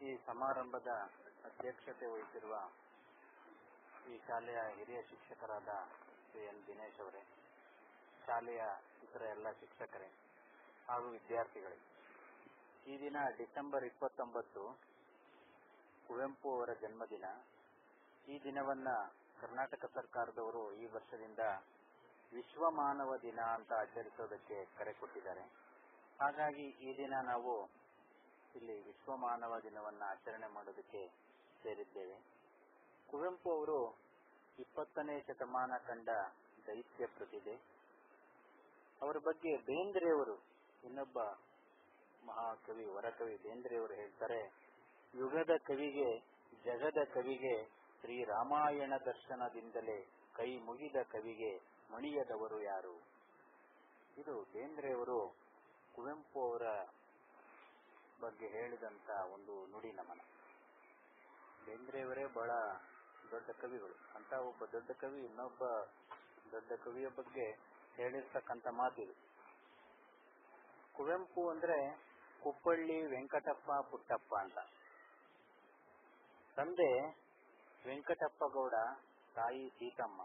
ಈ ಸಮಾರಂಭದ ಅಧ್ಯಕ್ಷತೆ ವಹಿಸಿರುವ ಈ ಶಾಲೆಯ ಹಿರಿಯ ಶಿಕ್ಷಕರಾದ ಶ್ರೀ ಎನ್ ದಿನೇಶ್ ಅವರೇ ಶಾಲೆಯ ಇತರ ಎಲ್ಲ ಶಿಕ್ಷಕರೇ ಹಾಗೂ ವಿದ್ಯಾರ್ಥಿಗಳೇ ಈ ದಿನ ಡಿಸೆಂಬರ್ ಇಪ್ಪತ್ತೊಂಬತ್ತು ಕುವೆಂಪು ಅವರ ಜನ್ಮದಿನ ಈ ದಿನವನ್ನ ಕರ್ನಾಟಕ ಸರ್ಕಾರದವರು ಈ ವರ್ಷದಿಂದ ವಿಶ್ವ ಮಾನವ ದಿನ ಅಂತ ಆಚರಿಸೋದಕ್ಕೆ ಕರೆ ಕೊಟ್ಟಿದ್ದಾರೆ ಹಾಗಾಗಿ ಈ ದಿನ ನಾವು ಇಲ್ಲಿ ವಿಶ್ವ ಮಾನವ ದಿನವನ್ನ ಆಚರಣೆ ಮಾಡೋದಕ್ಕೆ ಸೇರಿದ್ದೇವೆ ಕುವೆಂಪು ಅವರು ಇಪ್ಪತ್ತನೇ ಶತಮಾನ ಕಂಡ ದೈತ್ಯ ಪ್ರತಿಭೆ ಅವರ ಬಗ್ಗೆ ಬೇಂದ್ರೆಯವರು ಇನ್ನೊಬ್ಬ ಮಹಾಕವಿ ವರಕವಿ ಬೇಂದ್ರೆಯವರು ಹೇಳ್ತಾರೆ ಯುಗದ ಕವಿಗೆ ಜಗದ ಕವಿಗೆ ಶ್ರೀ ರಾಮಾಯಣ ದರ್ಶನದಿಂದಲೇ ಕೈ ಮುಗಿದ ಕವಿಗೆ ಮಣಿಯದವರು ಯಾರು ಇದು ಬೇಂದ್ರೆಯವರು ಕುವೆಂಪು ಅವರ ಬಗ್ಗೆ ಹೇಳಿದಂತ ಒಂದು ನುಡಿ ನಮನ ಬೇಂದ್ರೆಯವರೇ ಬಹಳ ದೊಡ್ಡ ಕವಿಗಳು ಅಂತ ಒಬ್ಬ ದೊಡ್ಡ ಕವಿ ಇನ್ನೊಬ್ಬ ದೊಡ್ಡ ಕವಿಯ ಬಗ್ಗೆ ಹೇಳಿರ್ತಕ್ಕಂಥ ಮಾತಿದು ಕುವೆಂಪು ಅಂದ್ರೆ ಕುಪ್ಪಳ್ಳಿ ವೆಂಕಟಪ್ಪ ಪುಟ್ಟಪ್ಪ ಅಂತ ತಂದೆ ವೆಂಕಟಪ್ಪ ಗೌಡ ತಾಯಿ ಸೀತಮ್ಮ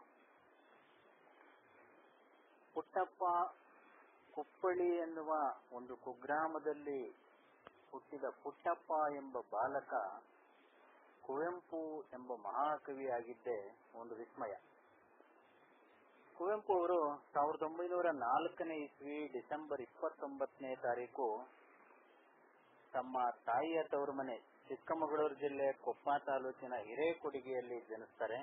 ಪುಟ್ಟಪ್ಪ ಕುಪ್ಪಳ್ಳಿ ಎನ್ನುವ ಒಂದು ಕುಗ್ರಾಮದಲ್ಲಿ ಹುಟ್ಟಿದ ಪುಟ್ಟಪ್ಪ ಎಂಬ ಬಾಲಕ ಕುವೆಂಪು ಎಂಬ ಮಹಾಕವಿಯಾಗಿದ್ದೇ ಒಂದು ವಿಸ್ಮಯ ಕುವೆಂಪು ಅವರು ಸಾವಿರದ ಒಂಬೈನೂರ ನಾಲ್ಕನೇ ಇಸ್ವಿ ಡಿಸೆಂಬರ್ ಇಪ್ಪತ್ತೊಂಬತ್ತನೇ ತಾರೀಕು ತಮ್ಮ ತಾಯಿಯ ತವರು ಮನೆ ಚಿಕ್ಕಮಗಳೂರು ಜಿಲ್ಲೆ ಕೊಪ್ಪ ತಾಲೂಕಿನ ಹಿರೇಕೊಡಿಗೆಯಲ್ಲಿ ಜನಿಸ್ತಾರೆ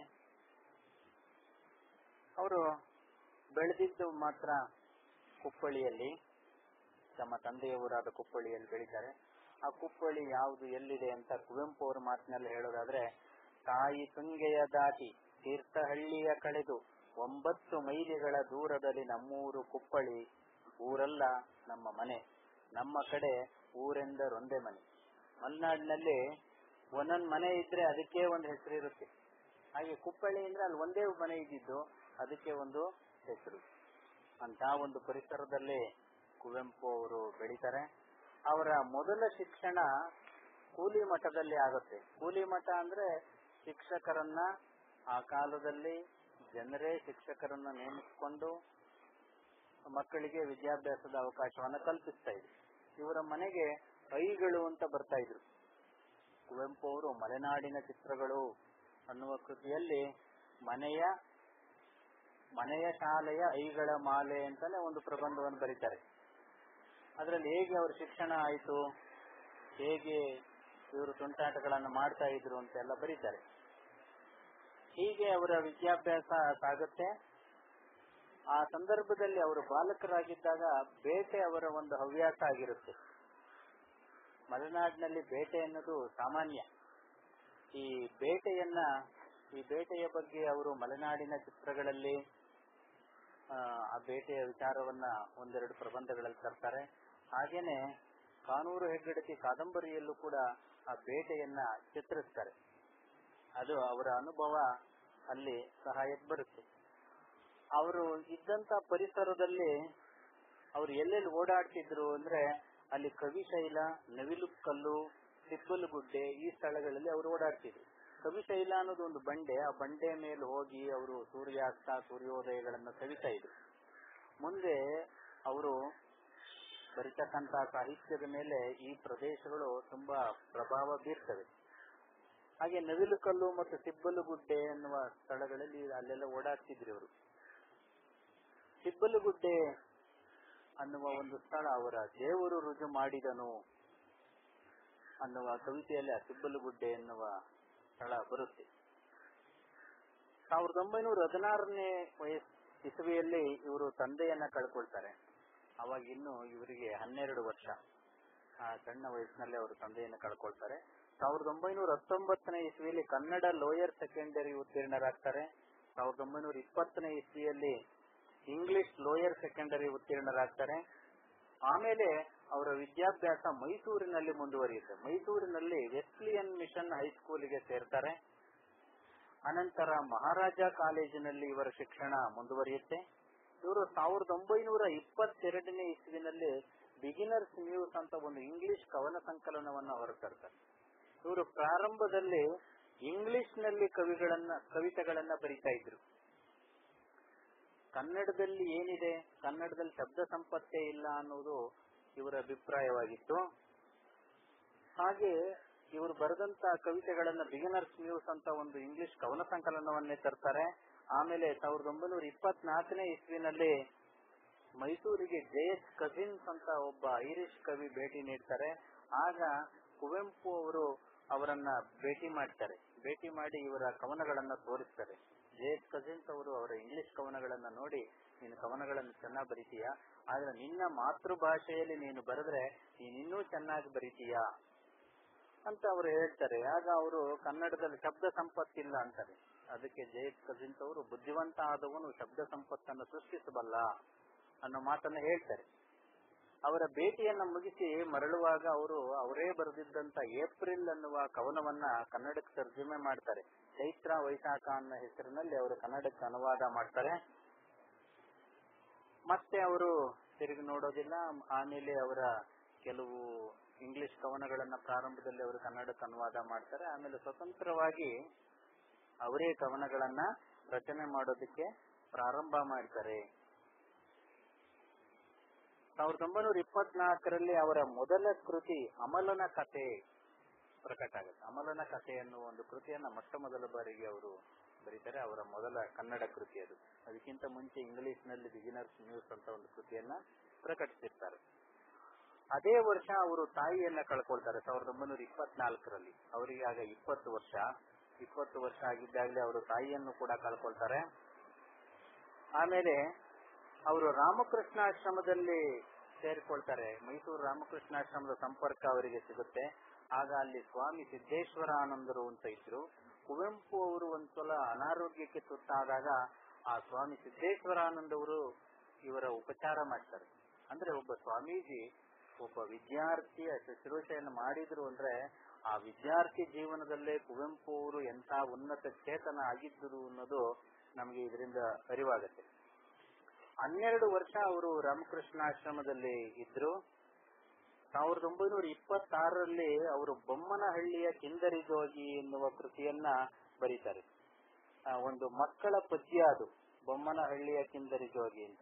ಅವರು ಬೆಳೆದಿದ್ದು ಮಾತ್ರ ಕುಪ್ಪಳ್ಳಿಯಲ್ಲಿ ತಮ್ಮ ತಂದೆಯವರಾದ ಕುಪ್ಪಳ್ಳಿಯಲ್ಲಿ ಬೆಳೀತಾರೆ ಆ ಕುಪ್ಪಳ್ಳಿ ಯಾವುದು ಎಲ್ಲಿದೆ ಅಂತ ಕುವೆಂಪು ಅವರ ಮಾತಿನಲ್ಲಿ ಹೇಳೋದಾದ್ರೆ ತಾಯಿ ತುಂಗೆಯ ದಾಟಿ ತೀರ್ಥಹಳ್ಳಿಯ ಕಳೆದು ಒಂಬತ್ತು ಮೈಲಿಗಳ ದೂರದಲ್ಲಿ ನಮ್ಮೂರು ಕುಪ್ಪಳಿ ಊರಲ್ಲ ನಮ್ಮ ಮನೆ ನಮ್ಮ ಕಡೆ ಊರೆಂದರೊಂದೇ ಮನೆ ಮಲೆನಾಡಿನಲ್ಲಿ ಒಂದೊಂದು ಮನೆ ಇದ್ರೆ ಅದಕ್ಕೆ ಒಂದು ಹೆಸರು ಇರುತ್ತೆ ಹಾಗೆ ಕುಪ್ಪಳ್ಳಿ ಅಂದ್ರೆ ಅಲ್ಲಿ ಒಂದೇ ಮನೆ ಇದ್ದಿದ್ದು ಅದಕ್ಕೆ ಒಂದು ಹೆಸರು ಅಂತ ಒಂದು ಪರಿಸರದಲ್ಲಿ ಕುವೆಂಪು ಅವರು ಬೆಳೀತಾರೆ ಅವರ ಮೊದಲ ಶಿಕ್ಷಣ ಕೂಲಿ ಮಠದಲ್ಲಿ ಆಗುತ್ತೆ ಕೂಲಿ ಮಠ ಅಂದ್ರೆ ಶಿಕ್ಷಕರನ್ನ ಆ ಕಾಲದಲ್ಲಿ ಜನರೇ ಶಿಕ್ಷಕರನ್ನ ನೇಮಿಸಿಕೊಂಡು ಮಕ್ಕಳಿಗೆ ವಿದ್ಯಾಭ್ಯಾಸದ ಅವಕಾಶವನ್ನ ಕಲ್ಪಿಸ್ತಾ ಇದ್ರು ಇವರ ಮನೆಗೆ ಐಗಳು ಅಂತ ಬರ್ತಾ ಇದ್ರು ಕುವೆಂಪು ಅವರು ಮಲೆನಾಡಿನ ಚಿತ್ರಗಳು ಅನ್ನುವ ಕೃತಿಯಲ್ಲಿ ಮನೆಯ ಮನೆಯ ಶಾಲೆಯ ಐಗಳ ಮಾಲೆ ಅಂತಾನೆ ಒಂದು ಪ್ರಬಂಧವನ್ನು ಬರೀತಾರೆ ಅದರಲ್ಲಿ ಹೇಗೆ ಅವ್ರ ಶಿಕ್ಷಣ ಆಯಿತು ಹೇಗೆ ಇವರು ತುಂಟಾಟಗಳನ್ನು ಮಾಡ್ತಾ ಇದ್ರು ಅಂತೆಲ್ಲ ಬರೀತಾರೆ ಹೀಗೆ ಅವರ ವಿದ್ಯಾಭ್ಯಾಸ ಸಾಗುತ್ತೆ ಆ ಸಂದರ್ಭದಲ್ಲಿ ಅವರು ಬಾಲಕರಾಗಿದ್ದಾಗ ಬೇಟೆ ಅವರ ಒಂದು ಹವ್ಯಾಸ ಆಗಿರುತ್ತೆ ಮಲೆನಾಡಿನಲ್ಲಿ ಬೇಟೆ ಅನ್ನೋದು ಸಾಮಾನ್ಯ ಈ ಬೇಟೆಯನ್ನ ಈ ಬೇಟೆಯ ಬಗ್ಗೆ ಅವರು ಮಲೆನಾಡಿನ ಚಿತ್ರಗಳಲ್ಲಿ ಆ ಬೇಟೆಯ ವಿಚಾರವನ್ನ ಒಂದೆರಡು ಪ್ರಬಂಧಗಳಲ್ಲಿ ತರ್ತಾರೆ ಹಾಗೇನೆ ಕಾನೂರು ಹೆಗ್ಗಡತಿ ಕಾದಂಬರಿಯಲ್ಲೂ ಕೂಡ ಆ ಬೇಟೆಯನ್ನ ಚಿತ್ರಿಸ್ತಾರೆ ಅದು ಅವರ ಅನುಭವ ಅಲ್ಲಿ ಸಹಾಯಕ್ಕೆ ಬರುತ್ತೆ ಅವರು ಇದ್ದಂತ ಪರಿಸರದಲ್ಲಿ ಅವರು ಎಲ್ಲೆಲ್ಲಿ ಓಡಾಡ್ತಿದ್ರು ಅಂದ್ರೆ ಅಲ್ಲಿ ಕವಿಶೈಲ ನವಿಲುಕಲ್ಲು ಸಿಬ್ಬಲುಗುಡ್ಡೆ ಈ ಸ್ಥಳಗಳಲ್ಲಿ ಅವರು ಓಡಾಡ್ತಿದ್ರು ಕವಿಶೈಲ ಅನ್ನೋದು ಒಂದು ಬಂಡೆ ಆ ಬಂಡೆ ಮೇಲೆ ಹೋಗಿ ಅವರು ಸೂರ್ಯಾಸ್ತ ಸೂರ್ಯೋದಯಗಳನ್ನು ಕವಿತಾ ಇದ್ರು ಮುಂದೆ ಅವರು ಬರಿತಕ್ಕಂತ ಸಾಹಿತ್ಯದ ಮೇಲೆ ಈ ಪ್ರದೇಶಗಳು ತುಂಬಾ ಪ್ರಭಾವ ಬೀರ್ತವೆ ಹಾಗೆ ನವಿಲುಕಲ್ಲು ಮತ್ತು ಸಿಬ್ಬಲುಗುಡ್ಡೆ ಎನ್ನುವ ಸ್ಥಳಗಳಲ್ಲಿ ಅಲ್ಲೆಲ್ಲ ಓಡಾಡ್ತಿದ್ರು ಇವರು ಸಿಬ್ಬಲುಗುಡ್ಡೆ ಅನ್ನುವ ಒಂದು ಸ್ಥಳ ಅವರ ದೇವರು ರುಜು ಮಾಡಿದನು ಅನ್ನುವ ಕವಿತೆಯಲ್ಲಿ ಆ ಸಿಬ್ಬಲುಗುಡ್ಡೆ ಎನ್ನುವ ಸ್ಥಳ ಬರುತ್ತೆ ಸಾವಿರದ ಒಂಬೈನೂರ ಹದಿನಾರನೇ ವಯಸ್ ಇಸವಿಯಲ್ಲಿ ಇವರು ತಂದೆಯನ್ನ ಕಳ್ಕೊಳ್ತಾರೆ ಅವಾಗ ಇನ್ನು ಇವರಿಗೆ ಹನ್ನೆರಡು ವರ್ಷ ಆ ಸಣ್ಣ ವಯಸ್ಸಿನಲ್ಲಿ ಅವರು ತಂದೆಯನ್ನ ಕಳ್ಕೊಳ್ತಾರೆ ಸಾವಿರದ ಒಂಬೈನೂರ ಹತ್ತೊಂಬತ್ತನೇ ಇಸ್ವಿಯಲ್ಲಿ ಕನ್ನಡ ಲೋಯರ್ ಸೆಕೆಂಡರಿ ಉತ್ತೀರ್ಣರಾಗ್ತಾರೆ ಸಾವಿರದ ಒಂಬೈನೂರ ಇಪ್ಪತ್ತನೇ ಇಸ್ವಿಯಲ್ಲಿ ಇಂಗ್ಲಿಷ್ ಲೋಯರ್ ಸೆಕೆಂಡರಿ ಉತ್ತೀರ್ಣರಾಗ್ತಾರೆ ಆಮೇಲೆ ಅವರ ವಿದ್ಯಾಭ್ಯಾಸ ಮೈಸೂರಿನಲ್ಲಿ ಮುಂದುವರಿಯುತ್ತೆ ಮೈಸೂರಿನಲ್ಲಿ ವೆಸ್ಲಿಯನ್ ಮಿಷನ್ ಹೈಸ್ಕೂಲಿಗೆ ಸೇರ್ತಾರೆ ಅನಂತರ ಮಹಾರಾಜ ಕಾಲೇಜಿನಲ್ಲಿ ಇವರ ಶಿಕ್ಷಣ ಮುಂದುವರಿಯುತ್ತೆ ಇವರು ಸಾವಿರದ ಒಂಬೈನೂರ ಇಪ್ಪತ್ತೆರಡನೇ ಇಸ್ವಿನಲ್ಲಿ ಬಿಗಿನರ್ಸ್ ನ್ಯೂಸ್ ಅಂತ ಒಂದು ಇಂಗ್ಲಿಷ್ ಕವನ ಸಂಕಲನವನ್ನು ಹೊರತರ್ತಾರೆ ಇವರು ಪ್ರಾರಂಭದಲ್ಲಿ ಇಂಗ್ಲಿಷ್ ನಲ್ಲಿ ಕವಿಗಳನ್ನ ಕವಿತೆಗಳನ್ನ ಬರಿತಾ ಇದ್ರು ಕನ್ನಡದಲ್ಲಿ ಏನಿದೆ ಕನ್ನಡದಲ್ಲಿ ಶಬ್ದ ಸಂಪತ್ತೇ ಇಲ್ಲ ಅನ್ನೋದು ಇವರ ಅಭಿಪ್ರಾಯವಾಗಿತ್ತು ಹಾಗೆ ಇವರು ಬರೆದಂತ ಕವಿತೆಗಳನ್ನ ಬಿಗಿನರ್ಸ್ ನ್ಯೂಸ್ ಅಂತ ಒಂದು ಇಂಗ್ಲಿಷ್ ಕವನ ಸಂಕಲನವನ್ನೇ ತರ್ತಾರೆ ಆಮೇಲೆ ಸಾವಿರದ ಒಂಬೈನೂರ ಇಪ್ಪತ್ನಾಲ್ಕನೇ ಇಸ್ವಿನಲ್ಲಿ ಮೈಸೂರಿಗೆ ಜೆ ಎಸ್ ಕಸಿನ್ಸ್ ಅಂತ ಒಬ್ಬ ಐರಿಷ್ ಕವಿ ಭೇಟಿ ನೀಡ್ತಾರೆ ಆಗ ಕುವೆಂಪು ಅವರು ಅವರನ್ನ ಭೇಟಿ ಮಾಡ್ತಾರೆ ಭೇಟಿ ಮಾಡಿ ಇವರ ಕವನಗಳನ್ನ ತೋರಿಸ್ತಾರೆ ಜೆ ಎಸ್ ಕಸಿನ್ಸ್ ಅವರು ಅವರ ಇಂಗ್ಲಿಷ್ ಕವನಗಳನ್ನ ನೋಡಿ ನೀನು ಕವನಗಳನ್ನು ಚೆನ್ನಾಗಿ ಬರಿತೀಯಾ ಆದ್ರೆ ನಿನ್ನ ಮಾತೃಭಾಷೆಯಲ್ಲಿ ನೀನು ಬರೆದ್ರೆ ನೀನ್ ಇನ್ನೂ ಚೆನ್ನಾಗಿ ಬರಿತೀಯಾ ಅಂತ ಅವರು ಹೇಳ್ತಾರೆ ಆಗ ಅವರು ಕನ್ನಡದಲ್ಲಿ ಶಬ್ದ ಸಂಪತ್ತಿಲ್ಲ ಅಂತಾರೆ ಅದಕ್ಕೆ ಜೆ ಎಸ್ ಕಸಿನ್ಸ್ ಅವರು ಬುದ್ಧಿವಂತ ಆದವನು ಶಬ್ದ ಸಂಪತ್ತನ್ನು ಸೃಷ್ಟಿಸಬಲ್ಲ ಅನ್ನೋ ಮಾತನ್ನ ಹೇಳ್ತಾರೆ ಅವರ ಭೇಟಿಯನ್ನ ಮುಗಿಸಿ ಮರಳುವಾಗ ಅವರು ಅವರೇ ಬರೆದಿದ್ದಂತ ಏಪ್ರಿಲ್ ಅನ್ನುವ ಕವನವನ್ನ ಕನ್ನಡಕ್ಕೆ ತರ್ಜುಮೆ ಮಾಡ್ತಾರೆ ಚೈತ್ರ ವೈಶಾಖ ಅನ್ನೋ ಹೆಸರಿನಲ್ಲಿ ಅವರು ಕನ್ನಡಕ್ಕೆ ಅನುವಾದ ಮಾಡ್ತಾರೆ ಮತ್ತೆ ಅವರು ತಿರುಗಿ ನೋಡೋದಿಲ್ಲ ಆಮೇಲೆ ಅವರ ಕೆಲವು ಇಂಗ್ಲಿಷ್ ಕವನಗಳನ್ನ ಪ್ರಾರಂಭದಲ್ಲಿ ಅವರು ಕನ್ನಡಕ್ಕೆ ಅನುವಾದ ಮಾಡ್ತಾರೆ ಆಮೇಲೆ ಸ್ವತಂತ್ರವಾಗಿ ಅವರೇ ಕವನಗಳನ್ನ ರಚನೆ ಮಾಡೋದಕ್ಕೆ ಪ್ರಾರಂಭ ಮಾಡ್ತಾರೆ ಸಾವಿರದ ಒಂಬೈನೂರ ಇಪ್ಪತ್ನಾಲ್ಕರಲ್ಲಿ ಅವರ ಮೊದಲ ಕೃತಿ ಅಮಲನ ಕಥೆ ಪ್ರಕಟ ಆಗುತ್ತೆ ಅಮಲನ ಕಥೆ ಎನ್ನುವ ಒಂದು ಕೃತಿಯನ್ನ ಮೊಟ್ಟ ಮೊದಲ ಬಾರಿಗೆ ಅವರು ಬರೀತಾರೆ ಅವರ ಮೊದಲ ಕನ್ನಡ ಕೃತಿ ಅದು ಅದಕ್ಕಿಂತ ಮುಂಚೆ ಇಂಗ್ಲಿಷ್ ನಲ್ಲಿ ಬಿಗಿನರ್ಸ್ ನ್ಯೂಸ್ ಅಂತ ಒಂದು ಕೃತಿಯನ್ನ ಪ್ರಕಟಿಸಿರ್ತಾರೆ ಅದೇ ವರ್ಷ ಅವರು ತಾಯಿಯನ್ನ ಕಳ್ಕೊಳ್ತಾರೆ ಸಾವಿರದ ಒಂಬೈನೂರ ಇಪ್ಪತ್ನಾಲ್ಕರಲ್ಲಿ ಅವರಿಗೆ ಆಗ ಇಪ್ಪತ್ತು ವರ್ಷ ಇಪ್ಪತ್ತು ವರ್ಷ ಆಗಿದ್ದಾಗಲೇ ಅವರು ತಾಯಿಯನ್ನು ಕೂಡ ಕಳ್ಕೊಳ್ತಾರೆ ಆಮೇಲೆ ಅವರು ರಾಮಕೃಷ್ಣಾಶ್ರಮದಲ್ಲಿ ಸೇರಿಕೊಳ್ತಾರೆ ಮೈಸೂರು ರಾಮಕೃಷ್ಣಾಶ್ರಮದ ಸಂಪರ್ಕ ಅವರಿಗೆ ಸಿಗುತ್ತೆ ಆಗ ಅಲ್ಲಿ ಸ್ವಾಮಿ ಸಿದ್ದೇಶ್ವರಾನಂದರು ಅಂತ ಇದ್ರು ಕುವೆಂಪು ಅವರು ಒಂದ್ಸಲ ಅನಾರೋಗ್ಯಕ್ಕೆ ತುತ್ತಾದಾಗ ಆ ಸ್ವಾಮಿ ಸಿದ್ದೇಶ್ವರಾನಂದ ಅವರು ಇವರ ಉಪಚಾರ ಮಾಡ್ತಾರೆ ಅಂದ್ರೆ ಒಬ್ಬ ಸ್ವಾಮೀಜಿ ಒಬ್ಬ ವಿದ್ಯಾರ್ಥಿಯ ಶುಶ್ರೂಷೆಯನ್ನು ಮಾಡಿದ್ರು ಅಂದ್ರೆ ಆ ವಿದ್ಯಾರ್ಥಿ ಜೀವನದಲ್ಲೇ ಕುವೆಂಪು ಅವರು ಎಂತ ಉನ್ನತ ಚೇತನ ಆಗಿದ್ದರು ಅನ್ನೋದು ನಮಗೆ ಇದರಿಂದ ಅರಿವಾಗುತ್ತೆ ಹನ್ನೆರಡು ವರ್ಷ ಅವರು ರಾಮಕೃಷ್ಣಾಶ್ರಮದಲ್ಲಿ ಇದ್ರು ಸಾವಿರದ ಒಂಬೈನೂರ ಇಪ್ಪತ್ತಾರರಲ್ಲಿ ಅವರು ಬೊಮ್ಮನಹಳ್ಳಿಯ ಕಿಂದರಿ ಜೋಗಿ ಎನ್ನುವ ಕೃತಿಯನ್ನ ಬರೀತಾರೆ ಆ, ಒಂದು ಮಕ್ಕಳ ಪದ್ಯ ಅದು ಬೊಮ್ಮನಹಳ್ಳಿಯ ಕಿಂದರಿ ಜೋಗಿ ಅಂತ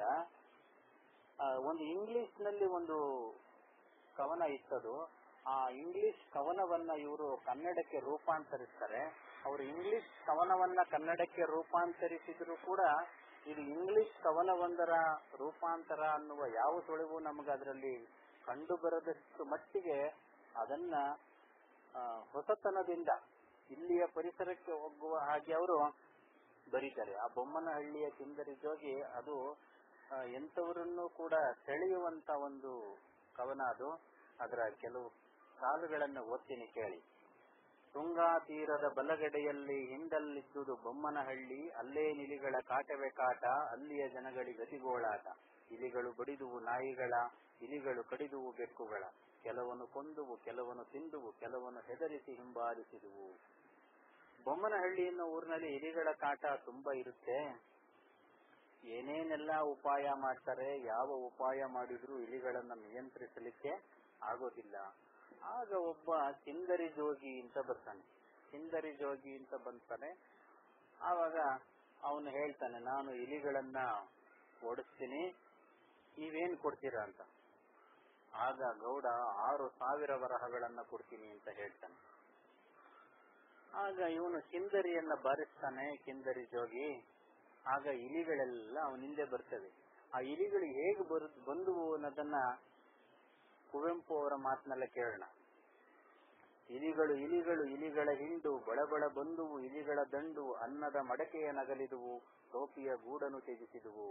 ಆ, ಒಂದು ಇಂಗ್ಲಿಷ್ ನಲ್ಲಿ ಒಂದು ಕವನ ಇತ್ತದು ಆ ಇಂಗ್ಲಿಷ್ ಕವನವನ್ನ ಇವರು ಕನ್ನಡಕ್ಕೆ ರೂಪಾಂತರಿಸ್ತಾರೆ ಅವರು ಇಂಗ್ಲಿಷ್ ಕವನವನ್ನ ಕನ್ನಡಕ್ಕೆ ರೂಪಾಂತರಿಸಿದ್ರು ಕೂಡ ಇದು ಇಂಗ್ಲಿಷ್ ಕವನವೊಂದರ ರೂಪಾಂತರ ಅನ್ನುವ ಯಾವ ಸುಳಿವು ನಮಗೆ ಅದರಲ್ಲಿ ಕಂಡು ಬರದಷ್ಟು ಮಟ್ಟಿಗೆ ಅದನ್ನ ಆ, ಹೊಸತನದಿಂದ ಇಲ್ಲಿಯ ಪರಿಸರಕ್ಕೆ ಹೋಗುವ ಹಾಗೆ ಅವರು ಬರೀತಾರೆ ಆ ಬೊಮ್ಮನಹಳ್ಳಿಯ ಕಿಂದರಿ ಜೋಗಿ ಅದು ಆ, ಎಂತವರನ್ನು ಕೂಡ ಸೆಳೆಯುವಂತ ಒಂದು ಕವನ ಅದು ಅದರ ಕೆಲವು ಸಾಲುಗಳನ್ನು ಓದ್ತೀನಿ ಕೇಳಿ ತುಂಗಾ ತೀರದ ಬಲಗಡೆಯಲ್ಲಿ ಹಿಂಡಲ್ಲಿದ್ದುದು ಬೊಮ್ಮನಹಳ್ಳಿ ಅಲ್ಲೇ ನಿಲಿಗಳ ಕಾಟವೇ ಕಾಟ ಅಲ್ಲಿಯ ಜನಗಳಿಗೆ ಗತಿಗೋಳಾಟ ಇಲಿಗಳು ಬಡಿದುವು ನಾಯಿಗಳ ಇಲಿಗಳು ಕಡಿದುವು ಬೆಕ್ಕುಗಳ ಕೆಲವನ್ನು ಕೊಂದುವು ಕೆಲವನ್ನು ತಿಂದುವು ಕೆಲವನ್ನು ಹೆದರಿಸಿ ಹಿಂಬಾಲಿಸಿದುವು ಬೊಮ್ಮನಹಳ್ಳಿ ಅನ್ನೋ ಊರಿನಲ್ಲಿ ಇಲಿಗಳ ಕಾಟ ತುಂಬಾ ಇರುತ್ತೆ ಏನೇನೆಲ್ಲ ಉಪಾಯ ಮಾಡ್ತಾರೆ ಯಾವ ಉಪಾಯ ಮಾಡಿದ್ರು ಇಲಿಗಳನ್ನ ನಿಯಂತ್ರಿಸಲಿಕ್ಕೆ ಆಗೋದಿಲ್ಲ ಆಗ ಒಬ್ಬ ಕಿಂದರಿ ಜೋಗಿ ಅಂತ ಬರ್ತಾನೆ ಕಿಂದರಿ ಜೋಗಿ ಅಂತ ಬಂತಾನೆ ಆವಾಗ ಅವನು ಹೇಳ್ತಾನೆ ನಾನು ಇಲಿಗಳನ್ನ ಓಡಿಸ್ತೀನಿ ನೀವೇನ್ ಕೊಡ್ತೀರಾ ಅಂತ ಆಗ ಗೌಡ ಆರು ಸಾವಿರ ವರಹಗಳನ್ನ ಕೊಡ್ತೀನಿ ಅಂತ ಹೇಳ್ತಾನೆ ಆಗ ಇವನು ಕಿಂದರಿಯನ್ನ ಬಾರಿಸ್ತಾನೆ ಕಿಂದರಿ ಜೋಗಿ ಆಗ ಇಲಿಗಳೆಲ್ಲ ಅವನ ಹಿಂದೆ ಬರ್ತವೆ ಆ ಇಲಿಗಳು ಹೇಗೆ ಬರು ಬಂದುವು ಅನ್ನೋದನ್ನ ಕುವೆಂಪು ಅವರ ಮಾತಿನಲ್ಲೇ ಕೇಳೋಣ ಇಲಿಗಳು ಇಲಿಗಳು ಇಲಿಗಳ ಹಿಂಡು ಬಳಬಳ ಬಂದುವು ಇಲಿಗಳ ದಂಡು ಅನ್ನದ ಮಡಕೆಯ ನಗಲಿದುವು ಟೋಪಿಯ ಗೂಡನು ತ್ಯಜಿಸಿದುವು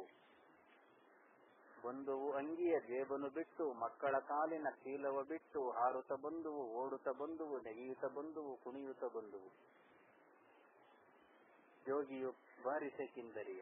ಬಂದುವು ಅಂಗಿಯ ಜೇಬನು ಬಿಟ್ಟು ಮಕ್ಕಳ ಕಾಲಿನ ಚೀಲವ ಬಿಟ್ಟು ಹಾರುತ್ತ ಬಂದುವು ಓಡುತ್ತ ಬಂದುವು ನೆಗೆಯುತ್ತ ಬಂದುವು ಕುಣಿಯುತ್ತ ಬಂದುವು ಯೋಗಿಯು ಬಾರಿಸೆ ಕಿಂದರಿಯ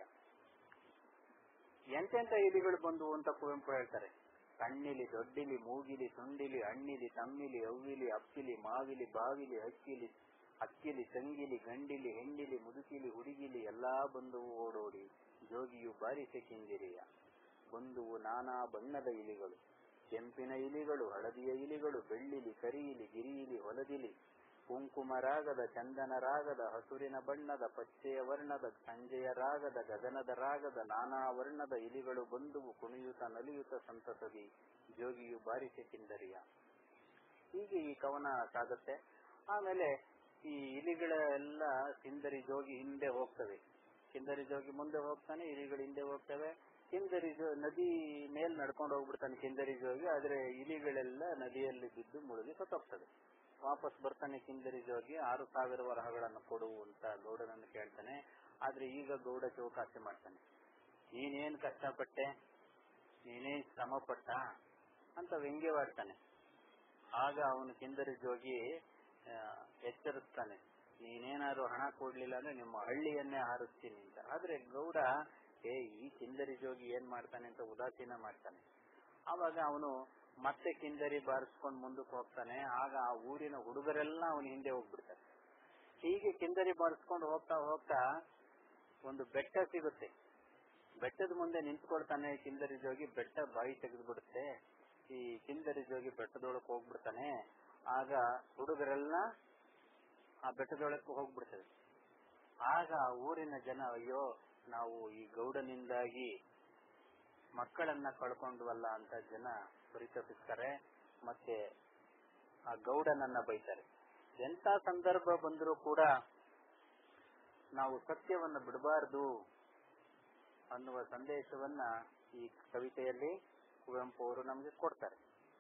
ಎಂತೆಂತ ಇಲಿಗಳು ಬಂದುವು ಅಂತ ಕುವೆಂಪು ಹೇಳ್ತಾರೆ ಕಣ್ಣಿಲಿ ದೊಡ್ಡಿಲಿ ಮೂಗಿಲಿ ಸುಂಡಿಲಿ ಹಣ್ಣಿಲಿ ತಮ್ಮಿಲಿ ಅವ್ವಿಲಿ ಅಪ್ಪಿಲಿ ಮಾವಿಲಿ ಬಾವಿಲಿ ಹಕ್ಕಿಲಿ ಅಕ್ಕಿಲಿ ತಂಗಿಲಿ ಗಂಡಿಲಿ ಹೆಂಡಿಲಿ ಮುದುಕಿಲಿ ಹುಡುಗಿಲಿ ಎಲ್ಲಾ ಬಂದುವು ಓಡೋಡಿ ಜೋಗಿಯು ಬಾರಿಸೆ ಕಿಂದಿರಿಯ ಬಂದುವು ನಾನಾ ಬಣ್ಣದ ಇಲಿಗಳು ಕೆಂಪಿನ ಇಲಿಗಳು ಹಳದಿಯ ಇಲಿಗಳು ಬೆಳ್ಳಿಲಿ ಕರಿಯಿಲಿ ಗಿರಿಯಿಲಿ ಹೊಲದಿಲಿ ಕುಂಕುಮ ರಾಗದ ಚಂದನ ರಾಗದ ಹಸುರಿನ ಬಣ್ಣದ ಪಚ್ಚೆಯ ವರ್ಣದ ಸಂಜೆಯ ರಾಗದ ಗಗನದ ರಾಗದ ನಾನಾ ವರ್ಣದ ಇಲಿಗಳು ಬಂದುವು ಕುಣಿಯುತ್ತ ನಲಿಯುತ್ತ ಸಂತಸದಿ ಜೋಗಿಯು ಬಾರಿಸಿ ಕಿಂದರಿಯ ಹೀಗೆ ಈ ಕವನ ಸಾಗುತ್ತೆ ಆಮೇಲೆ ಈ ಇಲಿಗಳೆಲ್ಲ ಕಿಂದರಿ ಜೋಗಿ ಹಿಂದೆ ಹೋಗ್ತವೆ ಕಿಂದರಿ ಜೋಗಿ ಮುಂದೆ ಹೋಗ್ತಾನೆ ಇಲಿಗಳು ಹಿಂದೆ ಹೋಗ್ತವೆ ಕಿಂದರಿ ಜೋ ನದಿ ಮೇಲ್ ನಡ್ಕೊಂಡು ಹೋಗ್ಬಿಡ್ತಾನೆ ಕಿಂದರಿ ಜೋಗಿ ಆದ್ರೆ ಇಲಿಗಳೆಲ್ಲ ನದಿಯಲ್ಲಿ ಬಿದ್ದು ಮುಳುಗಿ ಸತ್ತೋಗ್ತದೆ ವಾಪಸ್ ಬರ್ತಾನೆ ಕಿಂದರಿ ಜೋಗಿ ಆರು ಸಾವಿರ ವರಹಗಳನ್ನು ಕೊಡು ಅಂತ ಗೌಡನನ್ನು ಕೇಳ್ತಾನೆ ಆದ್ರೆ ಈಗ ಗೌಡ ಚೌಕಾಸಿ ಮಾಡ್ತಾನೆ ನೀನೇನ್ ಕಷ್ಟಪಟ್ಟೆ ನೀನೇ ಶ್ರಮ ಪಟ್ಟ ಅಂತ ವ್ಯಂಗ್ಯವಾಡ್ತಾನೆ ಆಗ ಅವನು ಕಿಂದರಿ ಜೋಗಿ ಆ, ಎಚ್ಚರಿಸ್ತಾನೆ ನೀನೇನಾದ್ರು ಹಣ ಕೊಡ್ಲಿಲ್ಲ ಅಂದ್ರೆ ನಿಮ್ಮ ಹಳ್ಳಿಯನ್ನೇ ಹಾರಿಸ್ತೀನಿ ಅಂತ ಆದ್ರೆ ಗೌಡ ಏ ಈ ಕಿಂದರಿ ಜೋಗಿ ಏನ್ ಮಾಡ್ತಾನೆ ಅಂತ ಉದಾಸೀನ ಮಾಡ್ತಾನೆ ಆವಾಗ ಅವನು ಮತ್ತೆ ಕಿಂದರಿ ಬಾರಿಸ್ಕೊಂಡು ಮುಂದಕ್ಕೆ ಹೋಗ್ತಾನೆ ಆಗ ಆ ಊರಿನ ಹುಡುಗರೆಲ್ಲ ಅವನ ಹಿಂದೆ ಹೋಗ್ಬಿಡ್ತಾರೆ ಹೀಗೆ ಕಿಂದರಿ ಬಾರಿಸ್ಕೊಂಡು ಹೋಗ್ತಾ ಹೋಗ್ತಾ ಒಂದು ಬೆಟ್ಟ ಸಿಗುತ್ತೆ ಬೆಟ್ಟದ ಮುಂದೆ ನಿಂತ್ಕೊಳ್ತಾನೆ ಕಿಂದರಿ ಜೋಗಿ ಬೆಟ್ಟ ಬಾಯಿ ತೆಗೆದ್ಬಿಡುತ್ತೆ ಈ ಕಿಂದರಿ ಜೋಗಿ ಬೆಟ್ಟದೊಳಗೆ ಹೋಗ್ಬಿಡ್ತಾನೆ ಆಗ ಹುಡುಗರೆಲ್ಲ ಆ ಬೆಟ್ಟದೊಳಕ್ಕೆ ಹೋಗ್ಬಿಡ್ತದೆ ಆಗ ಆ ಊರಿನ ಜನ ಅಯ್ಯೋ ನಾವು ಈ ಗೌಡನಿಂದಾಗಿ ಮಕ್ಕಳನ್ನ ಕಳ್ಕೊಂಡ್ವಲ್ಲ ಅಂತ ಜನ ಪರಿತಪಿಸ್ತಾರೆ ಮತ್ತೆ ಆ ಗೌಡನನ್ನ ಬೈತಾರೆ ಎಂತ ಸಂದರ್ಭ ಬಂದರೂ ಕೂಡ ನಾವು ಸತ್ಯವನ್ನ ಬಿಡಬಾರದು ಅನ್ನುವ ಸಂದೇಶವನ್ನ ಈ ಕವಿತೆಯಲ್ಲಿ ಕುವೆಂಪು ಅವರು ನಮಗೆ ಕೊಡ್ತಾರೆ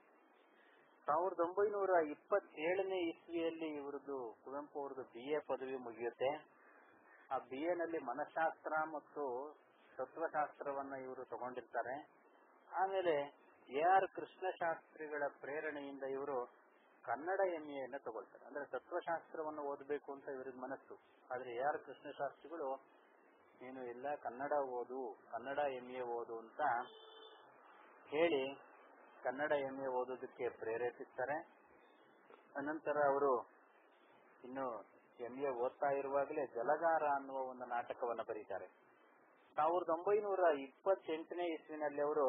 ಸಾವಿರದ ಒಂಬೈನೂರ ಇಪ್ಪತ್ತೇಳನೇ ಇಸ್ವಿಯಲ್ಲಿ ಇವ್ರದ್ದು ಕುವೆಂಪು ಅವ್ರದ್ದು ಬಿ ಎ ಪದವಿ ಮುಗಿಯುತ್ತೆ ಆ ಬಿ ಎ ನಲ್ಲಿ ಮನಃಶಾಸ್ತ್ರ ಮತ್ತು ತತ್ವಶಾಸ್ತ್ರವನ್ನ ಇವರು ತಗೊಂಡಿರ್ತಾರೆ ಆಮೇಲೆ ಎ ಆರ್ ಕೃಷ್ಣಶಾಸ್ತ್ರಿಗಳ ಪ್ರೇರಣೆಯಿಂದ ಇವರು ಕನ್ನಡ ಎಂಎಯನ್ನು ತಗೊಳ್ತಾರೆ ಅಂದ್ರೆ ತತ್ವಶಾಸ್ತ್ರವನ್ನು ಓದಬೇಕು ಅಂತ ಇವ್ರಿಗೆ ಮನಸ್ಸು ಆದ್ರೆ ಎ ಆರ್ ಕೃಷ್ಣಶಾಸ್ತ್ರಿಗಳು ನೀನು ಇಲ್ಲ ಕನ್ನಡ ಓದು ಕನ್ನಡ ಎಂಎ ಓದು ಅಂತ ಹೇಳಿ ಕನ್ನಡ ಎಂಎ ಓದೋದಕ್ಕೆ ಪ್ರೇರೇಪಿಸ್ತಾರೆ ಅನಂತರ ಅವರು ಇನ್ನು ಎಂಎ ಓದ್ತಾ ಇರುವಾಗಲೇ ಜಲಗಾರ ಅನ್ನುವ ಒಂದು ನಾಟಕವನ್ನ ಬರೀತಾರೆ ಸಾವಿರದ ಒಂಬೈನೂರ ಇಪ್ಪತ್ತೆಂಟನೇ ಇಸ್ವಿನಲ್ಲಿ ಅವರು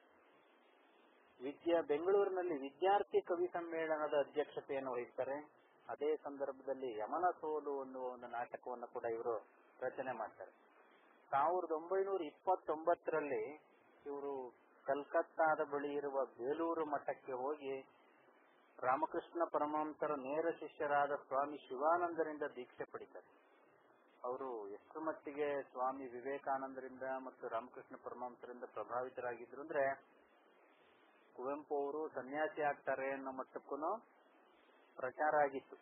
ವಿದ್ಯಾ ಬೆಂಗಳೂರಿನಲ್ಲಿ ವಿದ್ಯಾರ್ಥಿ ಕವಿ ಸಮ್ಮೇಳನದ ಅಧ್ಯಕ್ಷತೆಯನ್ನು ವಹಿಸ್ತಾರೆ ಅದೇ ಸಂದರ್ಭದಲ್ಲಿ ಯಮನ ಸೋಲು ಅನ್ನುವ ಒಂದು ನಾಟಕವನ್ನು ಕೂಡ ಇವರು ರಚನೆ ಮಾಡ್ತಾರೆ ಸಾವಿರದ ಒಂಬೈನೂರ ಇಪ್ಪತ್ತೊಂಬತ್ತರಲ್ಲಿ ಇವರು ಕಲ್ಕತ್ತಾದ ಬಳಿ ಇರುವ ಬೇಲೂರು ಮಠಕ್ಕೆ ಹೋಗಿ ರಾಮಕೃಷ್ಣ ಪರಮಹಂಸರ ನೇರ ಶಿಷ್ಯರಾದ ಸ್ವಾಮಿ ಶಿವಾನಂದರಿಂದ ದೀಕ್ಷೆ ಪಡಿತಾರೆ ಅವರು ಎಷ್ಟು ಮಟ್ಟಿಗೆ ಸ್ವಾಮಿ ವಿವೇಕಾನಂದರಿಂದ ಮತ್ತು ರಾಮಕೃಷ್ಣ ಪರಮಹಂಸರಿಂದ ಪ್ರಭಾವಿತರಾಗಿದ್ರು ಅಂದ್ರೆ ಕುವೆಂಪು ಅವರು ಸನ್ಯಾಸಿ ಆಗ್ತಾರೆ ಅನ್ನೋ ಮಟ್ಟಕ್ಕೂ ಪ್ರಚಾರ ಆಗಿತ್ತು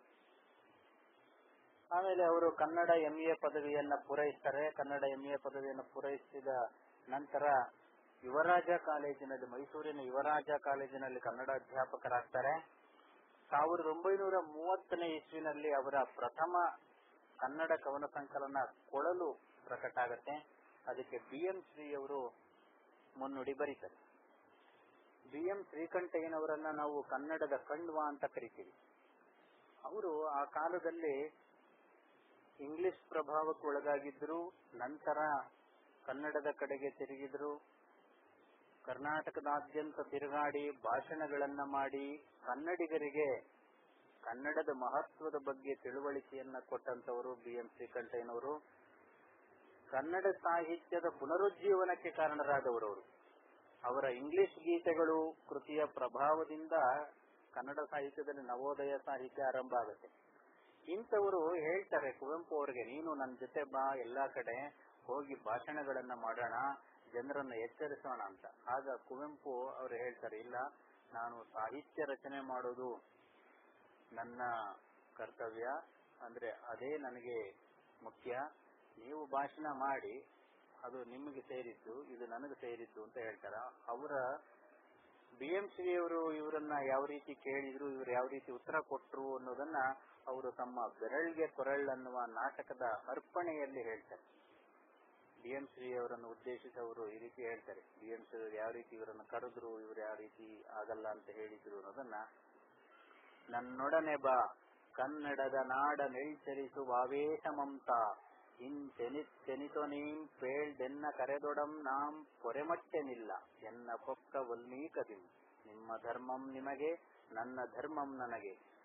ಆಮೇಲೆ ಅವರು ಕನ್ನಡ ಎಂಎ ಪದವಿಯನ್ನ ಪೂರೈಸ್ತಾರೆ ಕನ್ನಡ ಎಂಎ ಪದವಿಯನ್ನು ಪೂರೈಸಿದ ನಂತರ ಯುವರಾಜ ಕಾಲೇಜಿನಲ್ಲಿ ಮೈಸೂರಿನ ಯುವರಾಜ ಕಾಲೇಜಿನಲ್ಲಿ ಕನ್ನಡ ಅಧ್ಯಾಪಕರಾಗ್ತಾರೆ ಸಾವಿರದ ಒಂಬೈನೂರ ಮೂವತ್ತನೇ ಇಸ್ವಿನಲ್ಲಿ ಅವರ ಪ್ರಥಮ ಕನ್ನಡ ಕವನ ಸಂಕಲನ ಕೊಳಲು ಪ್ರಕಟ ಆಗತ್ತೆ ಅದಕ್ಕೆ ಬಿ ಎಂ ಶ್ರೀ ಅವರು ಮುನ್ನುಡಿ ಬರೀತಾರೆ ಬಿ ಎಂ ಶ್ರೀಕಂಠಯ್ಯನವರನ್ನ ನಾವು ಕನ್ನಡದ ಕಣ್ವ ಅಂತ ಕರಿತೀವಿ ಅವರು ಆ ಕಾಲದಲ್ಲಿ ಇಂಗ್ಲಿಷ್ ಪ್ರಭಾವಕ್ಕೆ ಒಳಗಾಗಿದ್ರು ನಂತರ ಕನ್ನಡದ ಕಡೆಗೆ ತಿರುಗಿದ್ರು ಕರ್ನಾಟಕದಾದ್ಯಂತ ತಿರುಗಾಡಿ ಭಾಷಣಗಳನ್ನ ಮಾಡಿ ಕನ್ನಡಿಗರಿಗೆ ಕನ್ನಡದ ಮಹತ್ವದ ಬಗ್ಗೆ ತಿಳುವಳಿಕೆಯನ್ನ ಕೊಟ್ಟಂತವರು ಬಿ ಎಂ ಶ್ರೀಕಂಠಯ್ಯನವರು ಕನ್ನಡ ಸಾಹಿತ್ಯದ ಪುನರುಜ್ಜೀವನಕ್ಕೆ ಕಾರಣರಾದವರು ಅವರು ಅವರ ಇಂಗ್ಲಿಷ್ ಗೀತೆಗಳು ಕೃತಿಯ ಪ್ರಭಾವದಿಂದ ಕನ್ನಡ ಸಾಹಿತ್ಯದಲ್ಲಿ ನವೋದಯ ಸಾಹಿತ್ಯ ಆರಂಭ ಆಗುತ್ತೆ ಇಂಥವರು ಹೇಳ್ತಾರೆ ಕುವೆಂಪು ಅವರಿಗೆ ನೀನು ನನ್ನ ಜೊತೆ ಬಾ ಎಲ್ಲಾ ಕಡೆ ಹೋಗಿ ಭಾಷಣಗಳನ್ನ ಮಾಡೋಣ ಜನರನ್ನ ಎಚ್ಚರಿಸೋಣ ಅಂತ ಆಗ ಕುವೆಂಪು ಅವರು ಹೇಳ್ತಾರೆ ಇಲ್ಲ ನಾನು ಸಾಹಿತ್ಯ ರಚನೆ ಮಾಡೋದು ನನ್ನ ಕರ್ತವ್ಯ ಅಂದ್ರೆ ಅದೇ ನನಗೆ ಮುಖ್ಯ ನೀವು ಭಾಷಣ ಮಾಡಿ ಅದು ನಿಮಗೆ ಸೇರಿದ್ದು ಇದು ನನಗೆ ಸೇರಿದ್ದು ಅಂತ ಹೇಳ್ತಾರ ಅವರ ಬಿ ಎಂ ಶ್ರೀ ಅವರು ಇವರನ್ನ ಯಾವ ರೀತಿ ಕೇಳಿದ್ರು ಇವ್ರು ಯಾವ ರೀತಿ ಉತ್ತರ ಕೊಟ್ರು ಅನ್ನೋದನ್ನ ಅವರು ತಮ್ಮ ಬೆರಳ್ಗೆ ಕೊರಳ್ ಅನ್ನುವ ನಾಟಕದ ಅರ್ಪಣೆಯಲ್ಲಿ ಹೇಳ್ತಾರೆ ಬಿ ಎಂ ಶ್ರೀ ಅವರನ್ನು ಉದ್ದೇಶಿಸಿ ಅವರು ಈ ರೀತಿ ಹೇಳ್ತಾರೆ ಬಿ ಎಂ ಶ್ರೀ ಯಾವ ರೀತಿ ಇವರನ್ನು ಕರೆದ್ರು ಇವರು ಯಾವ ರೀತಿ ಆಗಲ್ಲ ಅಂತ ಹೇಳಿದ್ರು ಅನ್ನೋದನ್ನ ನನ್ನೊಡನೆ ಬಾ ಕನ್ನಡದ ನಾಡ ನೆಳ್ಚರಿಸುವ ಆವೇಶ ಮಮತ ಇಂತೆನಿತೆನಿತೊ ನೀಂ ಪೇಳ್ದೆನ್ನ ಕರೆದೊಡಂ ನಾಂ ಪೊರೆಮಟ್ಟೆನಿಲ್ಲ ಎನ್ನ ಪೊಕ್ಕ ವಲ್ಮೀಕದಿಂ ನಿಮ್ಮ ಧರ್ಮಂ ನಿಮಗೆ ನನ್ನ ಧರ್ಮಂ ನನಗೆ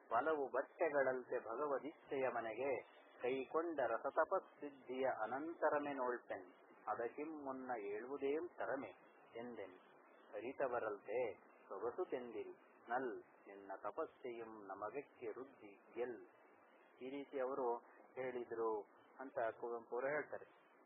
ಫಲವು ಬಟ್ಟೆಗಳಂತೆ ಭಗವದಿಚ್ಛೆಯ ಮನೆಗೆ ಕೈಕೊಂಡ ರಸತಪಸ್ಸಿದ್ಧಿಯ ಅನಂತರಮೆ ನೋಳ್ಪೆನ್ ಅದಕ್ಕಿಂ ಮುನ್ನ ಏಳುವುದೇಂ ತರಮೆ ಎಂದೆನ್ ಅರಿತವರಲ್ತೆ ಸೊಗಸು ತೆಂದಿರಿ ನಲ್ ನಿನ್ನ ತಪಸ್ಸೆಯಂ ನಮಗಕ್ಕೆ ರುದ್ದಿ ಗೆಲ್ ಈ ರೀತಿ ಅವರು ಹೇಳಿದ್ರು ಅಂತ ಕುವೆಂಪು ಅವರು ಹೇಳ್ತಾರೆ